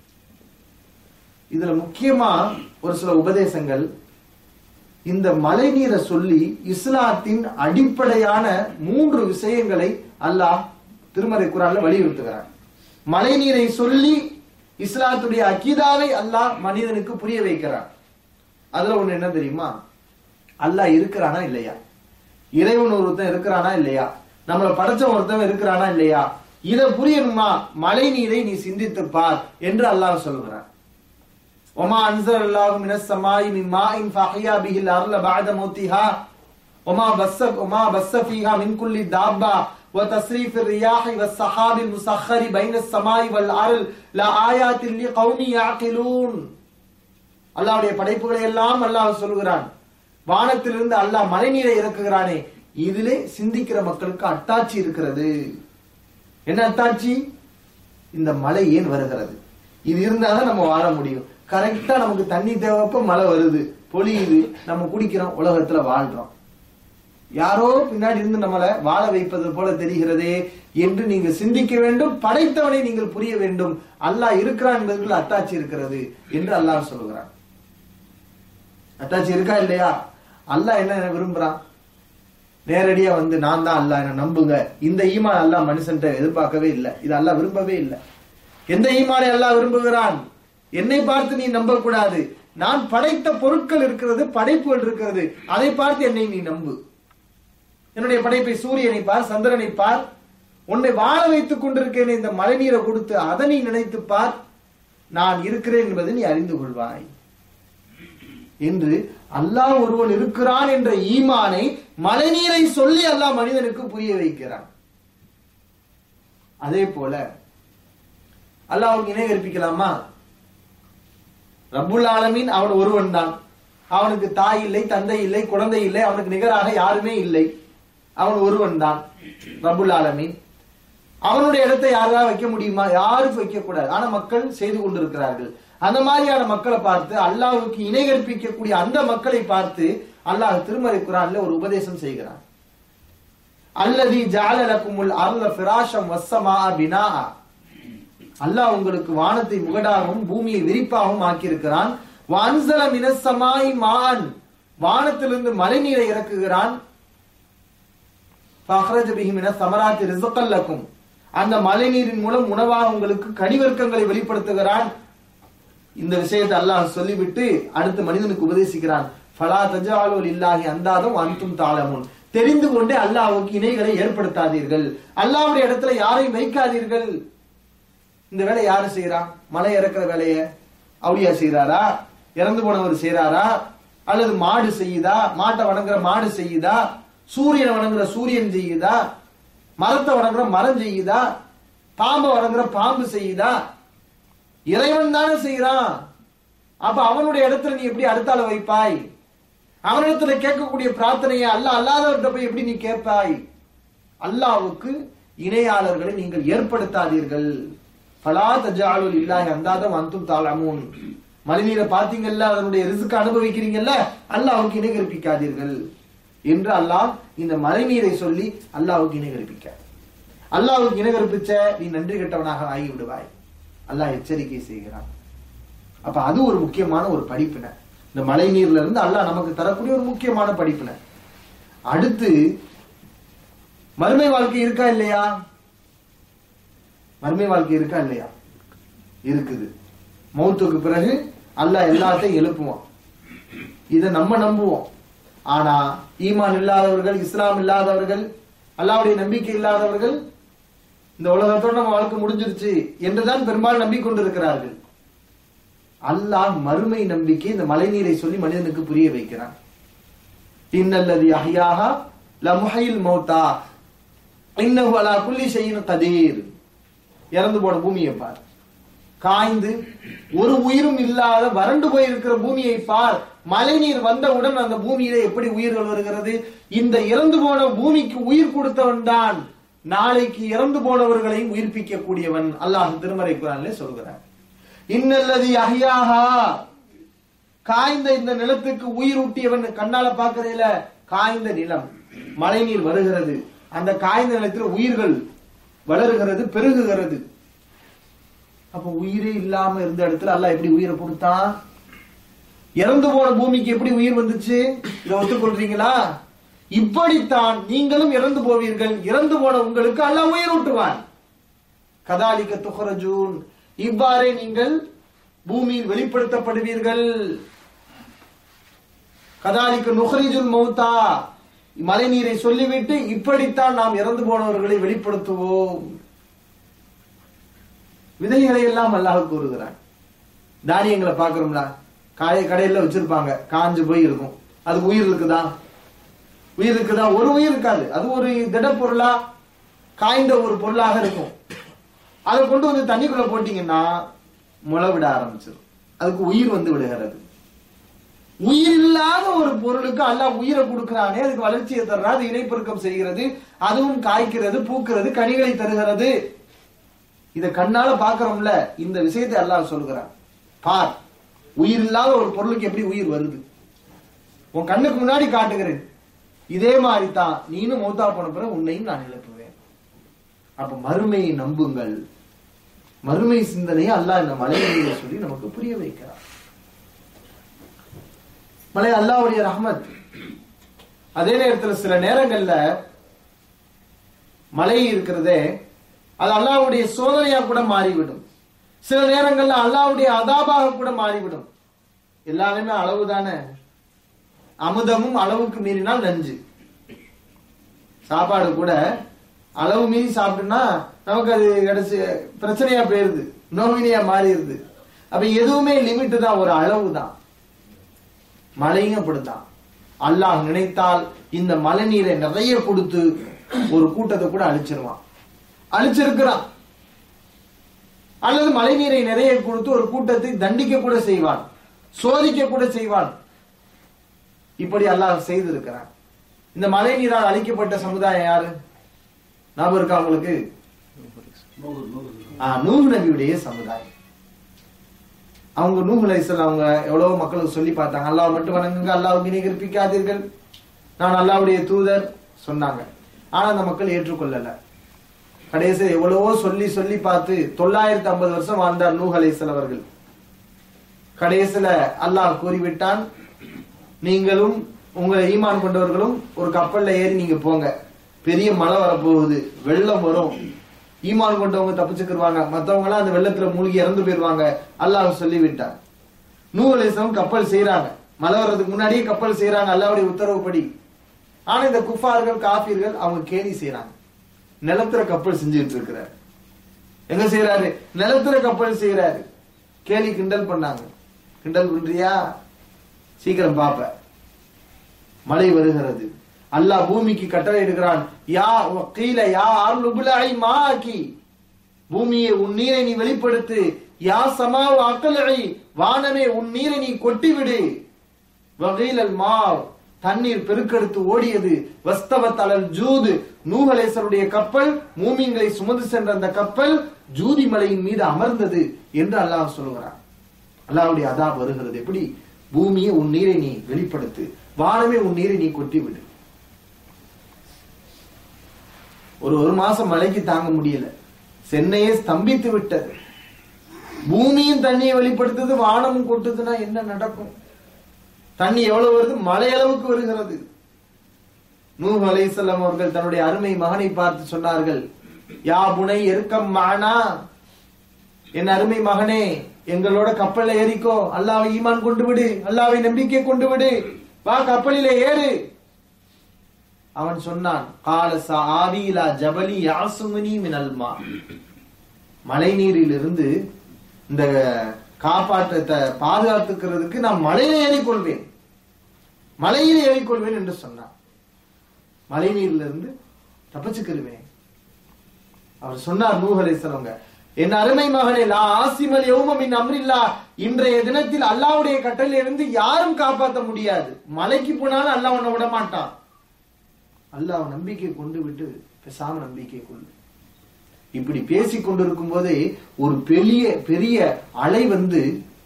இதுல முக்கியமா ஒரு சில உபதேசங்கள் இந்த மழை நீரை சொல்லி இஸ்லாத்தின் அடிப்படையான மூன்று விஷயங்களை அல்லாஹ் திருமறை குரான்ல வலியுறுத்துகிறார் மழை நீரை சொல்லி இஸ்லாத்துடைய அக்கீதாவை அல்லாஹ் மனிதனுக்கு புரிய வைக்கிறார் அதுல ஒண்ணு என்ன தெரியுமா அல்லாஹ் இருக்கிறானா இல்லையா இறைவன் ஒருத்தன் இருக்கிறானா இல்லையா நம்மள படைச்ச ஒருத்தன் இருக்கிறானா இல்லையா இத புரியணுமா மழை நீரை நீ சிந்தித்து பார் என்று அல்லாஹ் சொல்கிறான் وما أنزل الله من السماء من ماء فأحيا به الأرض بعد موتها وما بث وما بث فيها من كل دابة وتصريف الرياح والسحاب المسخر بين السماء والأرض لآيات لقوم يعقلون அல்லாஹ்வுடைய படைப்புகளை எல்லாம் அல்லாஹ் சொல்கிறான் வானத்திலிருந்து அல்லாஹ் மழைநீரை இறக்குகிறானே இதிலே சிந்திக்கிற மக்களுக்கு அத்தாட்சி இருக்கிறது என்ன அத்தாட்சி இந்த மழை ஏன் வருகிறது இது இருந்தாதான் நம்ம வாழ முடியும் கரெக்டா நமக்கு தண்ணி தேவைப்ப மழை வருது பொழியுது நம்ம குடிக்கிறோம் உலகத்துல வாழ்றோம் யாரோ பின்னாடி இருந்து நம்மளை வாழ வைப்பது போல தெரிகிறதே என்று நீங்க சிந்திக்க வேண்டும் படைத்தவனை நீங்கள் புரிய வேண்டும் அல்லாஹ் இருக்கிறான் என்பதற்கு அத்தாட்சி இருக்கிறது என்று அல்லாஹ் சொல்லுகிறான் அத்தாட்சி இருக்கா இல்லையா அல்லாஹ் என்ன விரும்புறான் நேரடியா வந்து நான் தான் அல்லாஹ் என்ன நம்புங்க இந்த ஈமான் அல்லாஹ் மனுஷன்ட்ட எதிர்பார்க்கவே இல்லை இது அல்லாஹ் விரும்பவே இல்லை எந்த ஈமானை அல்லாஹ் விரும்புகிறான் என்னை பார்த்து நீ நம்பக்கூடாது நான் படைத்த பொருட்கள் இருக்கிறது படைப்புகள் இருக்கிறது அதை பார்த்து என்னை நீ நம்பு என்னுடைய படைப்பை சூரியனை பார் சந்திரனை பார் உன்னை வாழ வைத்துக் கொண்டிருக்கேன் இந்த மழை நீரை கொடுத்து அதனை நினைத்து பார் நான் இருக்கிறேன் என்பதை நீ அறிந்து கொள்வாய் என்று அல்லாஹ் ஒருவன் இருக்கிறான் என்ற ஈமானை மழைநீரை சொல்லி அல்லாஹ் மனிதனுக்கு புரிய வைக்கிறான் அதே போல அல்லாஹ்வுக்கு இணை கற்பிக்கலாமா ரப்புல் ஆலமீன் அவன் ஒருவன் தான் அவனுக்கு தாய் இல்லை தந்தை இல்லை குழந்தை இல்லை அவனுக்கு நிகராக யாருமே இல்லை அவன் ஒருவன் தான் ரப்புல் ஆலமீன் அவனுடைய இடத்தை யாராவது வைக்க முடியுமா யாரும் வைக்க கூடாது ஆனா மக்கள் செய்து கொண்டிருக்கிறார்கள் அந்த மாதிரியான மக்களை பார்த்து அல்லாஹ்வுக்கு இணை கற்பிக்கக்கூடிய அந்த மக்களை பார்த்து அல்லாஹ் திருமறை குரான்ல ஒரு உபதேசம் செய்கிறான் அல்லதி ஜாலலக்குமுல் அருள ஃபிராஷம் வசமா பினா அல்லாஹ் உங்களுக்கு வானத்தை முகடாகவும் பூமியை விரிப்பாகவும் ஆக்கியிருக்கிறான் வான்சல மினசமாய் மான் வானத்திலிருந்து மழை நீரை இறக்குகிறான் ஃபஅஹ்ரஜ பிஹி மின ஸமராத்தி ரிஸ்கல் லக்கும் அந்த மழை நீரின் மூலம் உணவாக உங்களுக்கு கனிவர்க்கங்களை வெளிப்படுத்துகிறான் இந்த விஷயத்தை அல்லாஹ் சொல்லிவிட்டு அடுத்து மனிதனுக்கு உபதேசிக்கிறான் ஃபலா தஜாலு லில்லாஹி அந்தாதம் அன்தும் தாளமுன் தெரிந்து கொண்டே அல்லாஹ்வுக்கு இணைகளை ஏற்படுத்தாதீர்கள் அல்லாஹ்வுடைய இடத்துல யாரையும் வைக்காதீர்கள் இந்த வேலை யாரு செய்யறா மலை இறக்குற வேலைய அவுளியா செய்யறாரா இறந்து போனவர் செய்யறாரா அல்லது மாடு செய்யுதா மாட்டை வணங்குற மாடு செய்யுதா சூரியனை வணங்குற சூரியன் செய்யுதா மரத்தை வணங்குற மரம் செய்யுதா பாம்பை வணங்குற பாம்பு செய்யுதா இறைவன் தானே செய்யறான் அப்ப அவனுடைய இடத்துல நீ எப்படி அடுத்தால வைப்பாய் அவனிடத்துல கேட்கக்கூடிய பிரார்த்தனையை அல்ல அல்லாதவர்கிட்ட போய் எப்படி நீ கேட்பாய் அல்லாவுக்கு இணையாளர்களை நீங்கள் ஏற்படுத்தாதீர்கள் ஃபலா தஜாலுல் இல்லாஹி அந்தாதம் அந்தும் தாளமூன் மழைநீரை பார்த்தீங்கல்ல அதனுடைய ரிசுக்கு அனுபவிக்கிறீங்கல்ல அல்லாஹ்வுக்கு இணை கற்பிக்காதீர்கள் என்று அல்லாஹ் இந்த மழைநீரை சொல்லி அல்லாஹ்வுக்கு இணை கற்பிக்க அல்லாஹ்வுக்கு இணை கற்பிச்ச நீ நன்றி கெட்டவனாக ஆகி விடுவாய் அல்லாஹ் எச்சரிக்கை செய்கிறான் அப்ப அது ஒரு முக்கியமான ஒரு படிப்பினை இந்த மழை நீர்ல இருந்து அல்லாஹ் நமக்கு தரக்கூடிய ஒரு முக்கியமான படிப்பினை அடுத்து மறுமை வாழ்க்கை இருக்கா இல்லையா மறுமை வாழ்க்கை இருக்கா இல்லையா இருக்குது மௌத்துக்கு பிறகு அல்லாஹ் எல்லாத்தையும் எழுப்புவான் இதை நம்ம நம்புவோம் ஆனா ஈமான் இல்லாதவர்கள் இஸ்லாம் இல்லாதவர்கள் அல்லாவுடைய நம்பிக்கை இல்லாதவர்கள் இந்த உலகத்தோட நம்ம வாழ்க்கை முடிஞ்சிருச்சு என்றுதான் பெரும்பாலும் நம்பிக்கொண்டிருக்கிறார்கள் அல்லாஹ் மறுமை நம்பிக்கை இந்த மழைநீரை சொல்லி மனிதனுக்கு புரிய வைக்கிறான் இன்னல்லதி அஹ்யாஹா லமுஹைல் மௌத்தா இன்னஹு அலா குல்லி ஷைஇன் கதீர் இறந்து போன பூமியை பார் காய்ந்து ஒரு உயிரும் இல்லாத வறண்டு போயிருக்கிற பூமியை பார் மழைநீர் வந்தவுடன் அந்த பூமியில எப்படி உயிர்கள் வருகிறது இந்த இறந்து போன பூமிக்கு உயிர் கொடுத்தவன் தான் நாளைக்கு இறந்து போனவர்களையும் உயிர்ப்பிக்க கூடியவன் அல்லாஹ் திருமறை குரான்ல சொல்கிறார் இன்னல்லதி அஹ்யாஹா காய்ந்த இந்த நிலத்துக்கு உயிர் ஊட்டியவன் கண்ணால பாக்குறதுல காய்ந்த நிலம் மழைநீர் வருகிறது அந்த காய்ந்த நிலத்தில் உயிர்கள் வளருகிறது பெருகுகிறது அப்ப உயிரே இல்லாம இருந்த இடத்துல அல்லாஹ் எப்படி உயிரை கொடுத்தான் இறந்து போன பூமிக்கு எப்படி உயிர் வந்துச்சு இதை ஒத்துக்கொள்றீங்களா இப்படித்தான் நீங்களும் இறந்து போவீர்கள் இறந்து போன உங்களுக்கு அல்லாஹ் உயிர் ஊட்டுவான் கதாலிக்க துஹரஜூன் இவ்வாறே நீங்கள் பூமியில் வெளிப்படுத்தப்படுவீர்கள் கதாலிக்க நுஹரிஜுல் மௌத்தா மழை நீரை சொல்லிவிட்டு இப்படித்தான் நாம் இறந்து போனவர்களை வெளிப்படுத்துவோம் விதைகளை எல்லாம் அல்லாஹ் கூறுகிறான் தானியங்களை பாக்குறோம்ல காய கடையில வச்சிருப்பாங்க காஞ்சு போய் இருக்கும் அதுக்கு உயிர் இருக்குதா உயிர் இருக்குதா ஒரு உயிர் இருக்காது அது ஒரு திடப்பொருளா காய்ந்த ஒரு பொருளாக இருக்கும் அதை கொண்டு வந்து தண்ணிக்குள்ள போட்டீங்கன்னா முளை விட ஆரம்பிச்சிடும் அதுக்கு உயிர் வந்து விடுகிறது உயிர் இல்லாத ஒரு பொருளுக்கு அல்லாஹ் உயிரை கொடுக்கிறானே அதுக்கு வளர்ச்சியை தர்றா அது இணைப்பெருக்கம் செய்கிறது அதுவும் காய்க்கிறது பூக்கிறது கனிகளை தருகிறது இத கண்ணால பாக்குறோம்ல இந்த விஷயத்தை அல்லாஹ் சொல்கிறான் பார் உயிர் இல்லாத ஒரு பொருளுக்கு எப்படி உயிர் வருது உன் கண்ணுக்கு முன்னாடி காட்டுகிறேன் இதே மாதிரி தான் நீனும் மௌத்தா போன பிறகு உன்னையும் நான் எழுப்புவேன் அப்ப மறுமையை நம்புங்கள் மறுமை சிந்தனையை அல்லாஹ் இந்த மலையில சொல்லி நமக்கு புரிய வைக்கிறார் மலை அல்லாஹ்வுடைய ரஹ்மத் அதே நேரத்துல சில நேரங்கள்ல மழை இருக்கிறதே அது அல்லாஹ்வுடைய சோதனையா கூட மாறிவிடும் சில நேரங்கள்ல அல்லாஹ்வுடைய அதாபாக கூட மாறிவிடும் எல்லாருமே அளவு தானே அமுதமும் அளவுக்கு மீறினால் நஞ்சு சாப்பாடு கூட அளவு மீறி சாப்பிட்டோம்னா நமக்கு அது கிடைச்சி பிரச்சனையா போயிருது நோமினியா மாறிடுது அப்ப எதுவுமே லிமிட் தான் ஒரு அளவு தான் மழையும் அப்படித்தான் அல்லாஹ் நினைத்தால் இந்த மழை நீரை நிறைய கொடுத்து ஒரு கூட்டத்தை கூட அழிச்சிருவான் அழிச்சிருக்கிறான் அல்லது மழை நீரை நிறைய கொடுத்து ஒரு கூட்டத்தை தண்டிக்க கூட செய்வான் சோதிக்க கூட செய்வான் இப்படி அல்லாஹ் செய்திருக்கிறான் இந்த மழை நீரால் அழிக்கப்பட்ட சமுதாயம் யாரு ஞாபகம் இருக்கா உங்களுக்கு ஆ, நூஹ் நபியுடைய சமுதாயம் அவங்க நூஹ் அலைஹிஸ்ஸலாம் அவங்க எவ்வளவு மக்களுக்கு சொல்லி பார்த்தாங்க அல்லாஹ் மட்டும் வணங்குங்க அல்லாஹ்வுக்கு இணை கற்பிக்காதீர்கள் நான் அல்லாஹ்வுடைய தூதர் சொன்னாங்க ஆனா அந்த மக்கள் ஏற்றுக்கொள்ளல கடைசி எவ்வளவோ சொல்லி சொல்லி பார்த்து தொள்ளாயிரத்தி ஐம்பது வருஷம் வாழ்ந்தார் நூஹ் அலைஹிஸ்ஸலாம் அவர்கள் கடைசியில அல்லாஹ் கூறிவிட்டான் நீங்களும் உங்களை ஈமான் கொண்டவர்களும் ஒரு கப்பல்ல ஏறி நீங்க போங்க பெரிய மழை வரப்போகுது வெள்ளம் வரும் ஈமான் கொண்டவங்க தப்பிச்சுக்கிருவாங்க மத்தவங்க எல்லாம் அந்த வெள்ளத்துல மூழ்கி இறந்து போயிருவாங்க அல்லாஹ் சொல்லி விட்டான் நூகலேசம் கப்பல் செய்யறாங்க மழை வர்றதுக்கு முன்னாடியே கப்பல் செய்யறாங்க அல்லாவுடைய உத்தரவுப்படி ஆனா இந்த குஃபார்கள் காபீர்கள் அவங்க கேலி செய்யறாங்க நிலத்துல கப்பல் செஞ்சுட்டு இருக்கிறார் எங்க செய்யறாரு நிலத்துல கப்பல் செய்யறாரு கேலி கிண்டல் பண்ணாங்க கிண்டல் பண்றியா சீக்கிரம் பாப்ப மழை வருகிறது அல்லாஹ் பூமிக்கு கட்டளை எடுக்கிறான் யா கீழ யா அருளுபுலாய் மாக்கி பூமியை உன் நீரை நீ வெளிப்படுத்து யா சமாவ் அக்கலை வானமே உன் நீரை நீ கொட்டிவிடு வகைலல் மாவ் தண்ணீர் பெருக்கெடுத்து ஓடியது வஸ்தவத் அலல் ஜூது நூகலேசருடைய கப்பல் மூமிங்களை சுமந்து சென்ற அந்த கப்பல் ஜூதி மலையின் மீது அமர்ந்தது என்று அல்லாஹ் சொல்லுகிறான் அல்லாஹ்வுடைய அதா வருகிறது எப்படி பூமியை உன் நீரை நீ வெளிப்படுத்து வானமே உன் நீரை நீ கொட்டி விடு ஒரு ஒரு மாசம் மழைக்கு தாங்க முடியல சென்னையே ஸ்தம்பித்து விட்டது பூமியும் தண்ணியை வெளிப்படுத்துது வானமும் கொட்டுதுன்னா என்ன நடக்கும் தண்ணி எவ்வளவு வருது மழை அளவுக்கு வருகிறது நூஹ் அலைஹிஸ்ஸலாம் அவர்கள் தன்னுடைய அருமை மகனை பார்த்து சொன்னார்கள் யா புனை எருக்கம் மானா என் அருமை மகனே எங்களோட கப்பல்ல ஏறிக்கோ அல்லாவை ஈமான் கொண்டு விடு அல்லாவை நம்பிக்கை கொண்டு விடு வா கப்பலிலே ஏறு அவன் சொன்னான் கால ஆவிலா ஜபலி யாசுமனி மினல்மா மழை நீரிலிருந்து இந்த காப்பாற்றத்தை பாதுகாத்துக்கிறதுக்கு நான் மலையில ஏறிக்கொள்வேன் மலையில ஏறிக்கொள்வேன் என்று சொன்னான் மழை நீரிலிருந்து தப்பிச்சுக்கிருவேன் அவர் சொன்னார் நூஹ் அலைஹிஸ்ஸலாம்ங்க என் அருமை மகனே லா ஆசிமல் யௌமமின் அம்ரில்லா இன்றைய தினத்தில் அல்லாஹ்வுடைய கட்டளையில இருந்து யாரும் காப்பாற்ற முடியாது மலைக்கு போனாலும் அல்லாஹ் உன்னை விட மாட்டான் அல்லாஹ் நம்பிக்கை கொண்டு விட்டு பேசாம நம்பிக்கை கொண்டு இப்படி பேசிக் கொண்டிருக்கும் போதே ஒரு பெரிய பெரிய அலை வந்து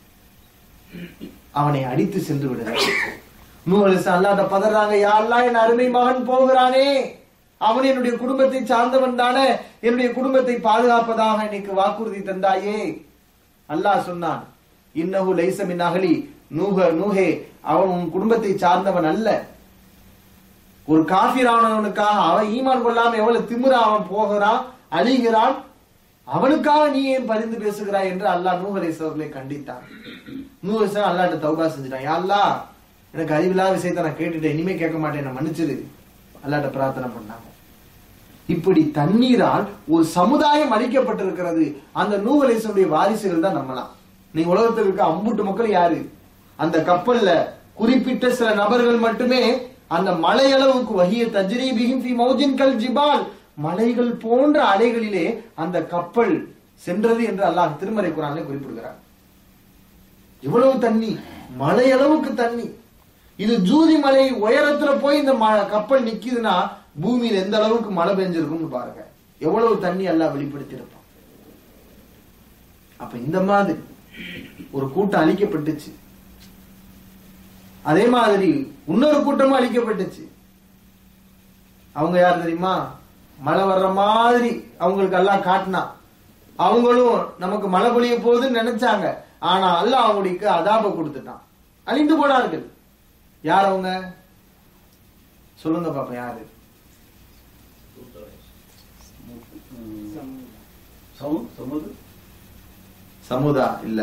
அவனை அடித்து சென்று விடுகிறார் நூறு அல்லாட்ட பதறாங்க யா அல்லாஹ் என் அருமை மகன் போகிறானே அவன் என்னுடைய குடும்பத்தை சார்ந்தவன் தானே என்னுடைய குடும்பத்தை பாதுகாப்பதாக எனக்கு வாக்குறுதி தந்தாயே அல்லாஹ் சொன்னான் இன்னஹு லைஸ மின் அகலி நூஹ நூஹே அவன் உன் குடும்பத்தை சார்ந்தவன் அல்ல ஒரு காபிரானவனுக்காக அவன் ஈமான் கொள்ளாம எவ்வளவு திமிரா அவன் போகிறான் அழிகிறான் அவனுக்காக நீ ஏன் பரிந்து பேசுகிறாய் என்று அல்லாஹ் நூஹரேஸ் அவர்களை கண்டித்தான் நூஹரேஸ் அல்லாட்ட தௌபா செஞ்சுட்டான் யா அல்லாஹ் எனக்கு அறிவில்லாத விஷயத்தை நான் கேட்டுட்டேன் இனிமே கேட்க மாட்டேன் நான் மன்னிச்சிரு அல்லாட்ட பிரார்த்தனை பண்ணாங்க இப்படி தண்ணீரால் ஒரு சமுதாயம் அழிக்கப்பட்டிருக்கிறது அந்த நூகலேசனுடைய வாரிசுகள் தான் நம்பலாம் நீங்க உலகத்தில் இருக்க அம்புட்டு மக்கள் யாரு அந்த கப்பல்ல குறிப்பிட்ட சில நபர்கள் மட்டுமே அந்த மலையளவுக்கு வகிய தஜ்ரீபிஹிம் ஃபி மௌஜின் கல் ஜிபால் மலைகள் போன்ற அலைகளிலே அந்த கப்பல் சென்றது என்று அல்லாஹ் திருமறை குரானிலே குறிப்பிடுகிறார் இவ்வளவு தண்ணி மலையளவுக்கு தண்ணி இது ஜூதி மலை உயரத்துல போய் இந்த ம- கப்பல் நிக்குதுன்னா பூமியில எந்த அளவுக்கு மழை பெஞ்சிருக்கும்னு பாருங்க எவ்வளவு தண்ணி எல்லாம் வெளிப்படுத்தி இருப்பான் அப்ப இந்த மாதிரி ஒரு கூட்டம் அழிக்கப்பட்டுச்சு அதே மாதிரி இன்னொரு கூட்டமும் அழிக்கப்பட்டுச்சு அவங்க யார் தெரியுமா மழை வர்ற மாதிரி அவங்களுக்கு எல்லாம் காட்டினா அவங்களும் நமக்கு மழை பொழிய போகுதுன்னு நினைச்சாங்க ஆனா அல்லாஹ் அவங்களுக்கு அதாப கொடுத்துட்டான் அழிந்து போனார்கள் யார் அவங்க சொல்லுங்க பாப்பா யாரு சமு சமுது சமுதா இல்ல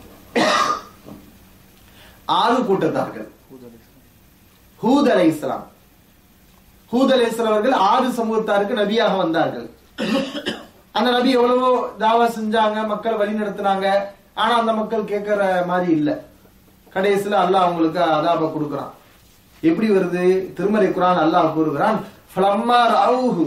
ஆறு கூட்டத்தார்கள் ஹூத் அலை இஸ்லாம் ஹூத் அலை அவர்கள் ஆறு சமூகத்தாருக்கு நபியாக வந்தார்கள் அந்த நபி எவ்வளவோ தாவா செஞ்சாங்க மக்கள் வழி நடத்துனாங்க ஆனா அந்த மக்கள் கேட்கற மாதிரி இல்ல கடைசியில அல்லாஹ் அவங்களுக்கு அதாப கொடுக்கறான் எப்படி வருது திருமறை குரான் அல்லாஹ் கூறுகிறான் ஃபலம்மா ரஅவுஹு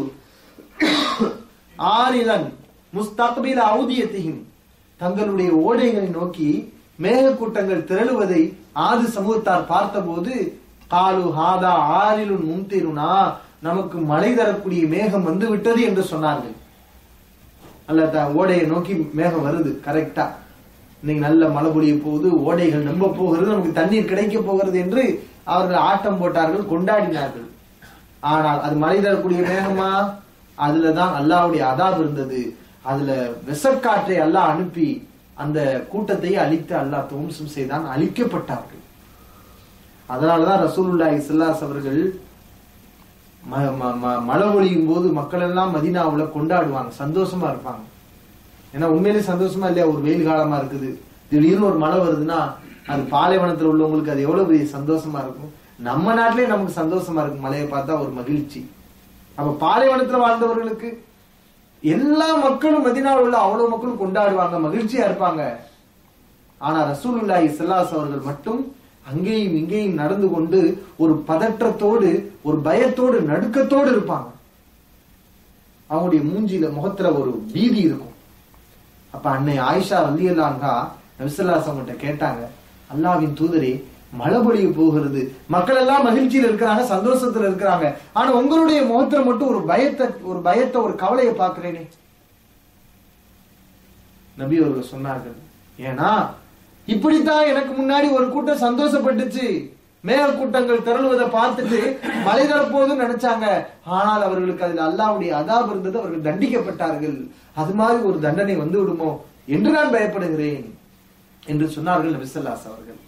ஆரிலன் முஸ்தக்பில அவுதியத்திஹிம் தங்களுடைய ஓடைகளை நோக்கி மேகக்கூட்டங்கள் திரளுவதை ஆது சமூகத்தார் பார்த்தபோது காலு ஹாதா ஆரிலுன் மும்திருனா நமக்கு மழை தரக்கூடிய மேகம் வந்து விட்டது என்று சொன்னார்கள் அல்ல ஓடையை நோக்கி மேகம் வருது கரெக்டா இன்னைக்கு நல்ல மழை பொழிய போகுது ஓடைகள் நம்ப போகிறது நமக்கு தண்ணீர் கிடைக்க போகிறது என்று அவர்கள் ஆட்டம் போட்டார்கள் கொண்டாடினார்கள் ஆனால் அது மழை தரக்கூடிய மேகமா அதுலதான் அல்லாஹ்வுடைய அதாப் இருந்தது அதுல விசக்காற்றை அல்லாஹ் அனுப்பி அந்த கூட்டத்தை அழித்து அல்லாஹ் துவம்சம் செய்தான் அழிக்கப்பட்டார்கள் அதனாலதான் ரசூலுல்லாஹி ஸல்லல்லாஹு அவர்கள் ம- ம- ம- மழை பொழியும் போது மக்கள் எல்லாம் மதீனாவுல கொண்டாடுவாங்க சந்தோஷமா இருப்பாங்க ஏன்னா உண்மையிலே சந்தோஷமா இல்லையா ஒரு வெயில் காலமா இருக்குது திடீர்னு ஒரு மழை வருதுன்னா அது பாலைவனத்துல உள்ளவங்களுக்கு அது எவ்வளவு பெரிய சந்தோஷமா இருக்கும் நம்ம நாட்டிலே நமக்கு சந்தோஷமா இருக்கு மழையை பார்த்தா ஒரு மகிழ்ச்சி அப்ப பாலைவனத்துல வாழ்ந்தவர்களுக்கு எல்லா மக்களும் மதினாவில் உள்ள அவ்வளவு மக்களும் கொண்டாடுவாங்க மகிழ்ச்சியா இருப்பாங்க ஆனா ரசூலுல்லாஹி ஸல்லல்லாஹு அவர்கள் மட்டும் அங்கேயும் இங்கேயும் நடந்து கொண்டு ஒரு பதற்றத்தோடு ஒரு பயத்தோடு நடுக்கத்தோடு இருப்பாங்க அவங்களுடைய மூஞ்சில முகத்துல ஒரு பீதி இருக்கும் அப்ப அன்னை ஆயிஷா ரலியல்லாஹா நபிசல்லாசம் கிட்ட கேட்டாங்க அல்லாவின் தூதரே மழை பொழிய போகிறது மக்கள் எல்லாம் மகிழ்ச்சியில இருக்கிறாங்க சந்தோஷத்துல இருக்கிறாங்க ஆனா உங்களுடைய முகத்துல மட்டும் ஒரு பயத்தை ஒரு பயத்தை ஒரு கவலையை பாக்குறேனே நபி அவர்கள் சொன்னார்கள் ஏன்னா இப்படித்தான் எனக்கு முன்னாடி ஒரு கூட்டம் சந்தோஷப்பட்டுச்சு மேக கூட்டங்கள் திரளுவதை பார்த்துட்டு மழை தரப்போதுன்னு நினைச்சாங்க ஆனால் அவர்களுக்கு அதில் அல்லாவுடைய அதாப் இருந்தது அவர்கள் தண்டிக்கப்பட்டார்கள் அது மாதிரி ஒரு தண்டனை வந்து விடுமோ என்று நான் பயப்படுகிறேன் என்று சொன்னார்கள் நபிசல்லாஸ் அவர்கள்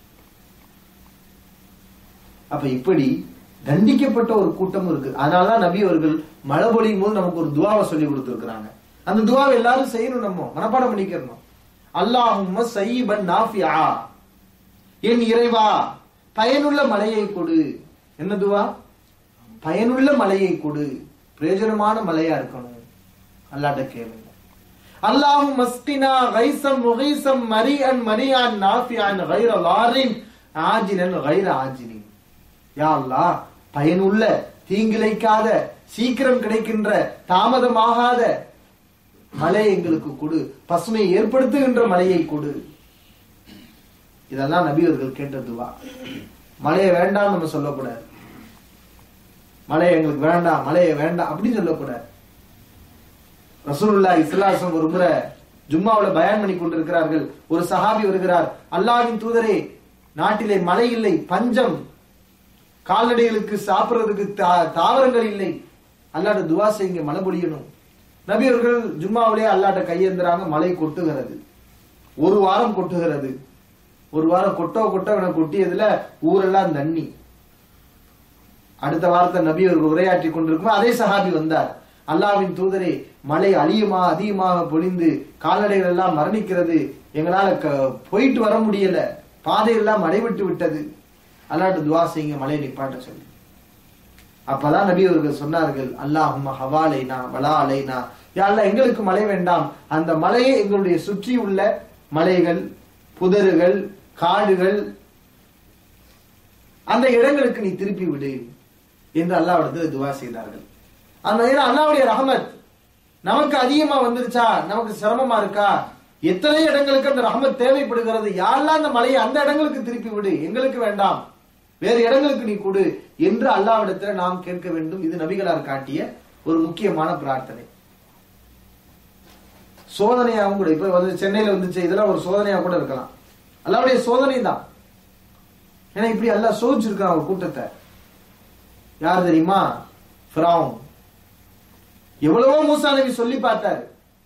அப்ப இப்படி தண்டிக்கப்பட்ட ஒரு கூட்டமும் இருக்கு அதனாலதான் நபி அவர்கள் மழை பொழியும் போது நமக்கு ஒரு துவாவை சொல்லி கொடுத்திருக்கிறாங்க அந்த துவாவை எல்லாரும் செய்யணும் நம்ம மனப்பாடம் பண்ணிக்கிறணும் அல்லாஹும்ம சையிபன் நாஃபியா என் இறைவா பயனுள்ள மழையை கொடு என்ன துவா பயனுள்ள மழையை கொடு பிரயோஜனமான மழையா இருக்கணும் அல்லாட்ட கேளுங்க அல்லாஹும் மஸ்கினா கைசம் முகைசம் மரியன் மரியான் நாஃபியான் கைர லாரின் ஆஜினன் கைர ஆஜினின் யா அல்லாஹ் பயனுள்ள தீங்கிழைக்காத சீக்கிரம் கிடைக்கின்ற தாமதமாகாத மழை எங்களுக்கு கொடு பசுமை ஏற்படுத்துகின்ற மழையை கொடு இதெல்லாம் நபி அவர்கள் கேட்ட துவா மழையை வேண்டாம் நம்ம சொல்லக்கூடாது மழை எங்களுக்கு வேண்டாம் மழையை வேண்டாம் அப்படின்னு சொல்லக்கூடாது ரசூலுல்லா இஸ்லாசம் ஒரு முறை ஜும்மாவுல பயான் பண்ணி கொண்டிருக்கிறார்கள் ஒரு சஹாபி வருகிறார் அல்லாஹ்வின் தூதரே நாட்டிலே மழை இல்லை பஞ்சம் கால்நடைகளுக்கு சாப்பிடுறதுக்கு தா- தாவரங்கள் இல்லை அல்லாட்ட துவா செய்யுங்க மழை பொழியணும் நபி அவர்கள் ஜும்மாவிலே அல்லாட்ட கையேந்துறாங்க மழை கொட்டுகிறது ஒரு வாரம் கொட்டுகிறது ஒரு வாரம் கொட்டோ கொட்டோ என கொட்டியதுல ஊரெல்லாம் தண்ணி அடுத்த வாரத்தை நபி அவர்கள் உரையாற்றி கொண்டிருக்கும் அதே சஹாபி வந்தார் அல்லாவின் தூதரே மழை அழியுமா அதிகமாக பொழிந்து கால்நடைகள் எல்லாம் மரணிக்கிறது எங்களால க- போயிட்டு வர முடியல பாதையெல்லாம் அடைவிட்டு விட்டது அல்லாட்டு துவா செய்யுங்க மழையை நிப்பாட்ட சொல்லி அப்பதான் நபி அவர்கள் சொன்னார்கள் அல்லாஹும்ம ஹவாலைனா வலா அலைனா யா அல்லாஹ் எங்களுக்கு மழை வேண்டாம் அந்த மலையை எங்களுடைய சுற்றி உள்ள மலைகள் புதறுகள் காடுகள் அந்த இடங்களுக்கு நீ திருப்பி விடு என்று அல்லாவிடத்தில் துவா செய்தார்கள் அந்த ஏன்னா அல்லாவுடைய ரஹமத் நமக்கு அதிகமா வந்துருச்சா நமக்கு சிரமமா இருக்கா எத்தனை இடங்களுக்கு அந்த ரஹமத் தேவைப்படுகிறது யாரெல்லாம் அந்த மலையை அந்த இடங்களுக்கு திருப்பி விடு எங்களுக்கு வேண்டாம் வேறு இடங்களுக்கு நீ கொடு என்று அல்லாவிடத்துல நாம் கேட்க வேண்டும் இது நபிகளார் காட்டிய ஒரு முக்கியமான பிரார்த்தனை சோதனையாகவும் கூட இப்ப வந்து சென்னையில வந்துச்சு இதெல்லாம் ஒரு சோதனையா கூட இருக்கலாம் அல்லாவுடைய சோதனை தான் ஏன்னா இப்படி அல்லாஹ் சோதிச்சிருக்கான் ஒரு கூட்டத்தை யார் தெரியுமா ஃபிரௌன் எவ்வளவோ மூசா நபி சொல்லி பார்த்தாரு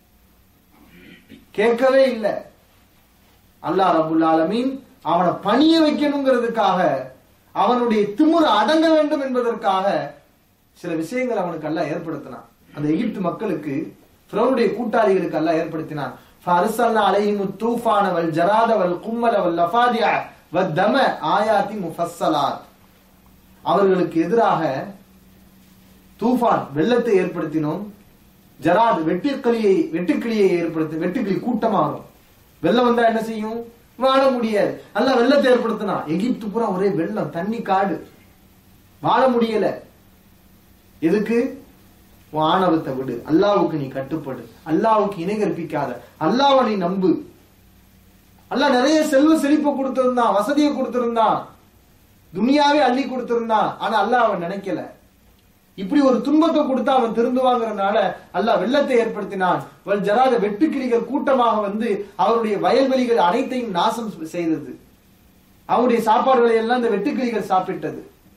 கேட்கவே இல்லை அல்லாஹ் ரபுல் ஆலமீன் அவனை பணிய வைக்கணுங்கிறதுக்காக அவனுடைய திமுற அடங்க வேண்டும் என்பதற்காக சில விஷயங்கள் அவனுக்கு அல்லாஹ் ஏற்படுத்தினான் அந்த எகிப்து மக்களுக்கு பிறவுடைய கூட்டாளிகளுக்கு அல்லாஹ் ஏற்படுத்தினான் ஃபஅர்சல்னா அலைஹிமு தூஃபான வல் ஜராத வல் கும்மல வல் லஃபாதிய வத்தம ஆயாத்தி முஃபஸ்ஸலாத் அவர்களுக்கு எதிராக தூஃபான் வெள்ளத்தை ஏற்படுத்தினோம் ஜராத் வெட்டுக்கிளியை வெட்டுக்கிளியை ஏற்படுத்தி வெட்டுக்கிளி கூட்டமா வரும் வெள்ளம் வந்தா என்ன செய்யும் வாழ முடியாது அல்ல வெள்ளத்தை ஏற்படுத்தினா எகிப்து பூரா ஒரே வெள்ளம் தண்ணி காடு வாழ முடியல எதுக்கு உன் ஆணவத்தை விடு அல்லாவுக்கு நீ கட்டுப்படு அல்லாவுக்கு இணை கற்பிக்காத அல்லாவை நீ நம்பு அல்லாஹ் நிறைய செல்வ செழிப்பை கொடுத்திருந்தான் வசதியை கொடுத்திருந்தான் துனியாவே அள்ளி கொடுத்திருந்தான் ஆனா அல்லாஹ் அவன் நினைக்கல இப்படி ஒரு துன்பத்தை கொடுத்து அவன் திருந்துவாங்கிறதுனால அல்லாஹ் வெள்ளத்தை ஏற்படுத்தினான் வல் ஜராத வெட்டுக்கிளிகள் கூட்டமாக வந்து அவருடைய வயல்வெளிகள் அனைத்தையும் நாசம் செய்தது அவருடைய சாப்பாடுகளை எல்லாம் இந்த வெட்டுக்கிளிகள் சாப்பிட்டது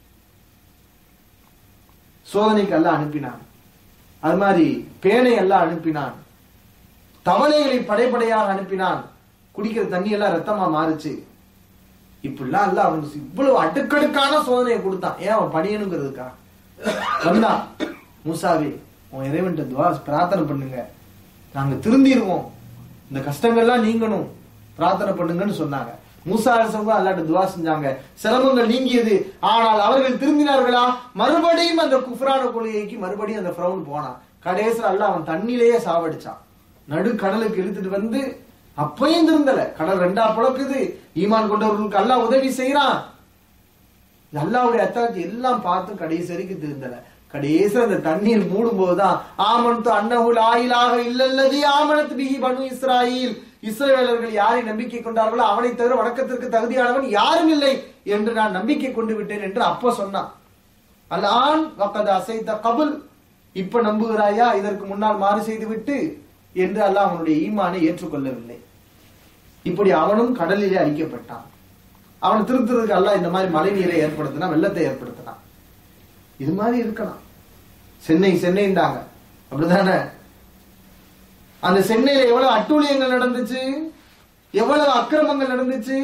சோதனைக்கு எல்லாம் அனுப்பினான் அது மாதிரி பேனை எல்லாம் அனுப்பினான் தவளைகளை படைப்படையாக அனுப்பினான் குடிக்கிற தண்ணி எல்லாம் ரத்தமா மாறுச்சு இப்படிலாம் அல்ல அவன் இவ்வளவு அடுக்கடுக்கான சோதனையை கொடுத்தான் ஏன் அவன் பணியணுங்கிறதுக்கா வந்தான் மூசாவே உன் இறைவன்ட்ட துவா பிரார்த்தனை பண்ணுங்க நாங்க திருந்திருவோம் இந்த கஷ்டங்கள்லாம் நீங்கணும் பிரார்த்தனை பண்ணுங்கன்னு சொன்னாங்க மூசா அரசவங்க அல்லாட்ட துவா செஞ்சாங்க சிரமங்கள் நீங்கியது ஆனால் அவர்கள் திருந்தினார்களா மறுபடியும் அந்த குஃப்ரான கொள்கைக்கு மறுபடியும் அந்த ஃப்ரௌன் போனான் கடைசியில் அல்ல அவன் தண்ணிலேயே சாவடிச்சான் நடு கடலுக்கு இழுத்துட்டு வந்து அப்பயும் திருந்தல கடல் ரெண்டா புழக்குது ஈமான் கொண்டவர்களுக்கு அல்லாஹ் உதவி செய்யறான் அல்லாவுடைய அத்தாட்சி எல்லாம் பார்த்து கடைசி வரைக்கும் திருந்தல கடைசி அந்த தண்ணீர் மூடும் போதுதான் ஆமன்து அன்னஹுல் ஆயிலாக இல்லல்லதி ஆமனத் பிஹி பனு இஸ்ராயில் இஸ்ரவேலர்கள் யாரை நம்பிக்கை கொண்டார்களோ அவனை தவிர வணக்கத்திற்கு தகுதியானவன் யாரும் இல்லை என்று நான் நம்பிக்கை கொண்டு விட்டேன் என்று அப்ப சொன்னான் அலான் வக்கத அசைத்த கபுல் இப்ப நம்புகிறாயா இதற்கு முன்னால் மாறு செய்து விட்டு என்று அல்லாஹ் அவனுடைய ஈமானை ஏற்றுக்கொள்ளவில்லை இப்படி அவனும் கடலிலே அழிக்கப்பட்டான் அவன் திருத்துறதுக்கு அல்லாஹ் இந்த மாதிரி மழை நீரை ஏற்படுத்தினா வெள்ளத்தை ஏற்படுத்தினான் இது மாதிரி இருக்கலாம் சென்னை சென்னைண்டாங்க அப்படிதானே அந்த சென்னையில எவ்வளவு அட்டூழியங்கள் நடந்துச்சு எவ்வளவு அக்கிரமங்கள் நடந்துச்சு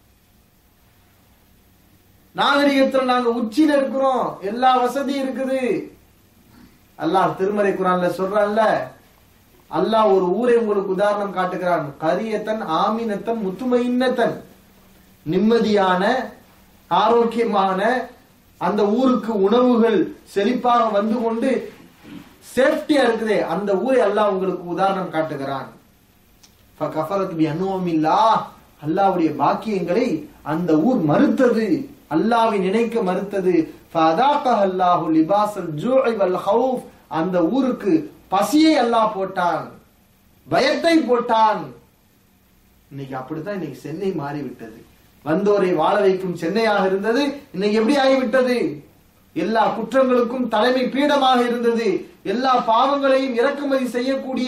நாகரிகத்துல நாங்க உச்சியில இருக்கிறோம் எல்லா வசதியும் இருக்குது அல்லாஹ் திருமறை குரான்ல சொல்றான்ல அல்லாஹ் ஒரு ஊரை உங்களுக்கு உதாரணம் காட்டுகிறான் கரியத்தன் ஆமினத்தன் முத்துமையின்னத்தன் நிம்மதியான ஆரோக்கியமான அந்த ஊருக்கு உணவுகள் செழிப்பாக வந்து கொண்டு சேஃப்டியா இருக்குதே அந்த ஊரை அல்லாஹ் உங்களுக்கு உதாரணம் காட்டுகிறான் ஃபகஃபரத் பி அனுவமில்லா அல்லாஹ்வுடைய பாக்கியங்களை அந்த ஊர் மறுத்தது அல்லாஹ்வை நினைக்க மறுத்தது ஃபஅதாகஹ அல்லாஹு லிபாஸல் ஜூஇ வல் ஹவுஃப் அந்த ஊருக்கு பசியை அல்லாஹ் போட்டான் பயத்தை போட்டான் இன்னைக்கு அப்படித்தான் இன்னைக்கு சென்னை மாறிவிட்டது வந்தோரை வாழ வைக்கும் சென்னையாக இருந்தது இன்னைக்கு எப்படி ஆகிவிட்டது எல்லா குற்றங்களுக்கும் தலைமை பீடமாக இருந்தது எல்லா பாவங்களையும் இறக்குமதி செய்யக்கூடிய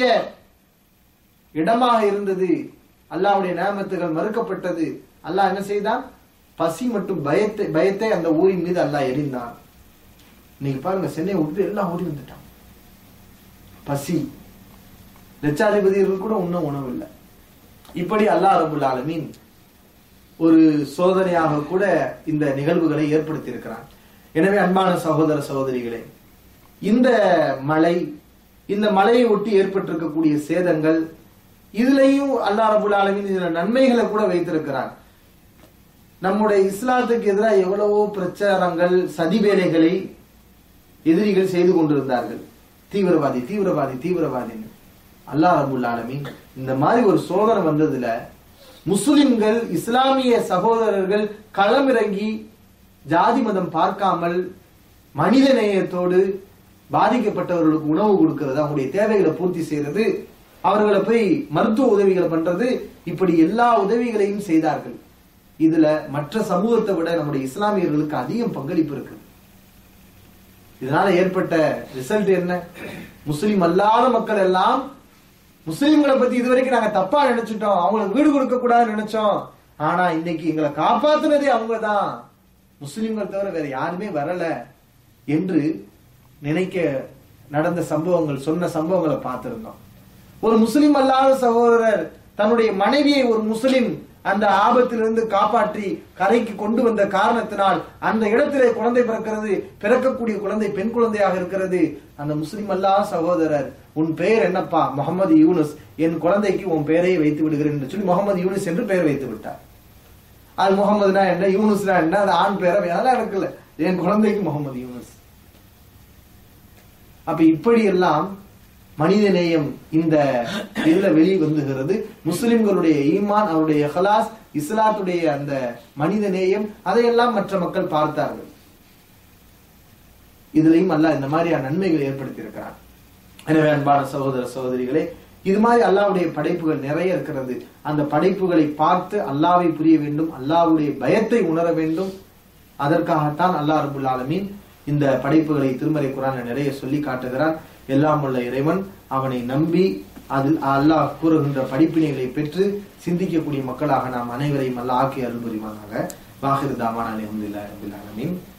இடமாக இருந்தது அல்லாஹ்வுடைய நேமத்துகள் மறுக்கப்பட்டது அல்லாஹ் என்ன செய்தான் பசி மற்றும் பயத்தை பயத்தை அந்த ஊரின் மீது அல்லாஹ் எறிந்தான் இன்னைக்கு பாருங்க சென்னை விட்டு எல்லா ஊரையும் வந்துட்டான் பசி லட்சாதிபதிகள் கூட இன்னும் உணவு இல்லை இப்படி அல்லாஹ் ரபுல் ஆலமீன் ஒரு சோதனையாக கூட இந்த நிகழ்வுகளை ஏற்படுத்தி இருக்கிறான் எனவே அன்பான சகோதர சகோதரிகளே இந்த மழை இந்த மலையை ஒட்டி ஏற்பட்டிருக்கக்கூடிய சேதங்கள் இதுலயும் அல்லாஹ் ரபுல் ஆலமீன் இதுல நன்மைகளை கூட வைத்திருக்கிறான் நம்முடைய இஸ்லாத்துக்கு எதிராக எவ்வளவோ பிரச்சாரங்கள் சதி வேலைகளை எதிரிகள் செய்து கொண்டிருந்தார்கள் தீவிரவாதி தீவிரவாதி தீவிரவாதின்னு அல்லாஹ் ரபுல் ஆலமீன் இந்த மாதிரி ஒரு சோதனை வந்ததுல முஸ்லிம்கள் இஸ்லாமிய சகோதரர்கள் களமிறங்கி ஜாதி மதம் பார்க்காமல் மனித நேயத்தோடு பாதிக்கப்பட்டவர்களுக்கு உணவு கொடுக்கிறது அவங்களுடைய தேவைகளை பூர்த்தி செய்யறது அவர்களை போய் மருத்துவ உதவிகளை பண்றது இப்படி எல்லா உதவிகளையும் செய்தார்கள் இதுல மற்ற சமூகத்தை விட நம்முடைய இஸ்லாமியர்களுக்கு அதிகம் பங்களிப்பு இருக்கு இதனால ஏற்பட்ட ரிசல்ட் என்ன முஸ்லிம் அல்லாத மக்கள் எல்லாம் முஸ்லிம்களை பத்தி இதுவரைக்கும் நாங்க தப்பா நினைச்சிட்டோம் அவங்களுக்கு வீடு கொடுக்க கூடாதுன்னு நினைச்சோம் ஆனா இன்னைக்கு எங்களை காப்பாத்துனதே அவங்கதான் முஸ்லிம்கள் தவிர வேற யாருமே வரல என்று நினைக்க நடந்த சம்பவங்கள் சொன்ன சம்பவங்களை பார்த்திருந்தோம் ஒரு முஸ்லிம் அல்லாத சகோதரர் தன்னுடைய மனைவியை ஒரு முஸ்லிம் அந்த ஆபத்திலிருந்து காப்பாற்றி கரைக்கு கொண்டு வந்த காரணத்தினால் அந்த இடத்திலே குழந்தை பிறக்கிறது பிறக்கக்கூடிய குழந்தை பெண் குழந்தையாக இருக்கிறது அந்த முஸ்லிம் அல்லாத சகோதரர் உன் பெயர் என்னப்பா முகமது யூனுஸ் என் குழந்தைக்கு உன் பெயரையே வைத்து விடுகிறேன் என்று சொல்லி முகமது யூனுஸ் என்று பெயர் வைத்து விட்டார் அது முகமதுனா என்ன யூனுஸ்னா என்ன அது ஆண் பேரை அதெல்லாம் இருக்குல்ல என் குழந்தைக்கு முகமது யூனுஸ் அப்ப இப்படி எல்லாம் மனித நேயம் இந்த இதுல வெளி வந்துகிறது முஸ்லிம்களுடைய ஈமான் அவருடைய ஹலாஸ் இஸ்லாத்துடைய அந்த மனித நேயம் அதையெல்லாம் மற்ற மக்கள் பார்த்தார்கள் இதுலயும் அல்லாஹ் இந்த மாதிரியான நன்மைகள் ஏற்படுத்தி இருக்கிறான் எனவே அன்பான சகோதர சகோதரிகளே இது மாதிரி அல்லாஹ்வுடைய படைப்புகள் நிறைய இருக்கிறது அந்த படைப்புகளை பார்த்து அல்லாவை புரிய வேண்டும் அல்லாஹ்வுடைய பயத்தை உணர வேண்டும் அதற்காகத்தான் அல்லாஹ் ரபுல் ஆலமீன் இந்த படைப்புகளை திருமறை குரான்ல நிறைய சொல்லி காட்டுகிறான் எல்லாம் உள்ள இறைவன் அவனை நம்பி அதில் அல்லாஹ் கூறுகின்ற படிப்பினைகளை பெற்று சிந்திக்கக்கூடிய மக்களாக நாம் அனைவரையும் அல்லாஹ் ஆக்கி அருள் புரிவானாக வாஹிர் தாமான அலி அஹமதுல்லா ரபில் ஆலமீன்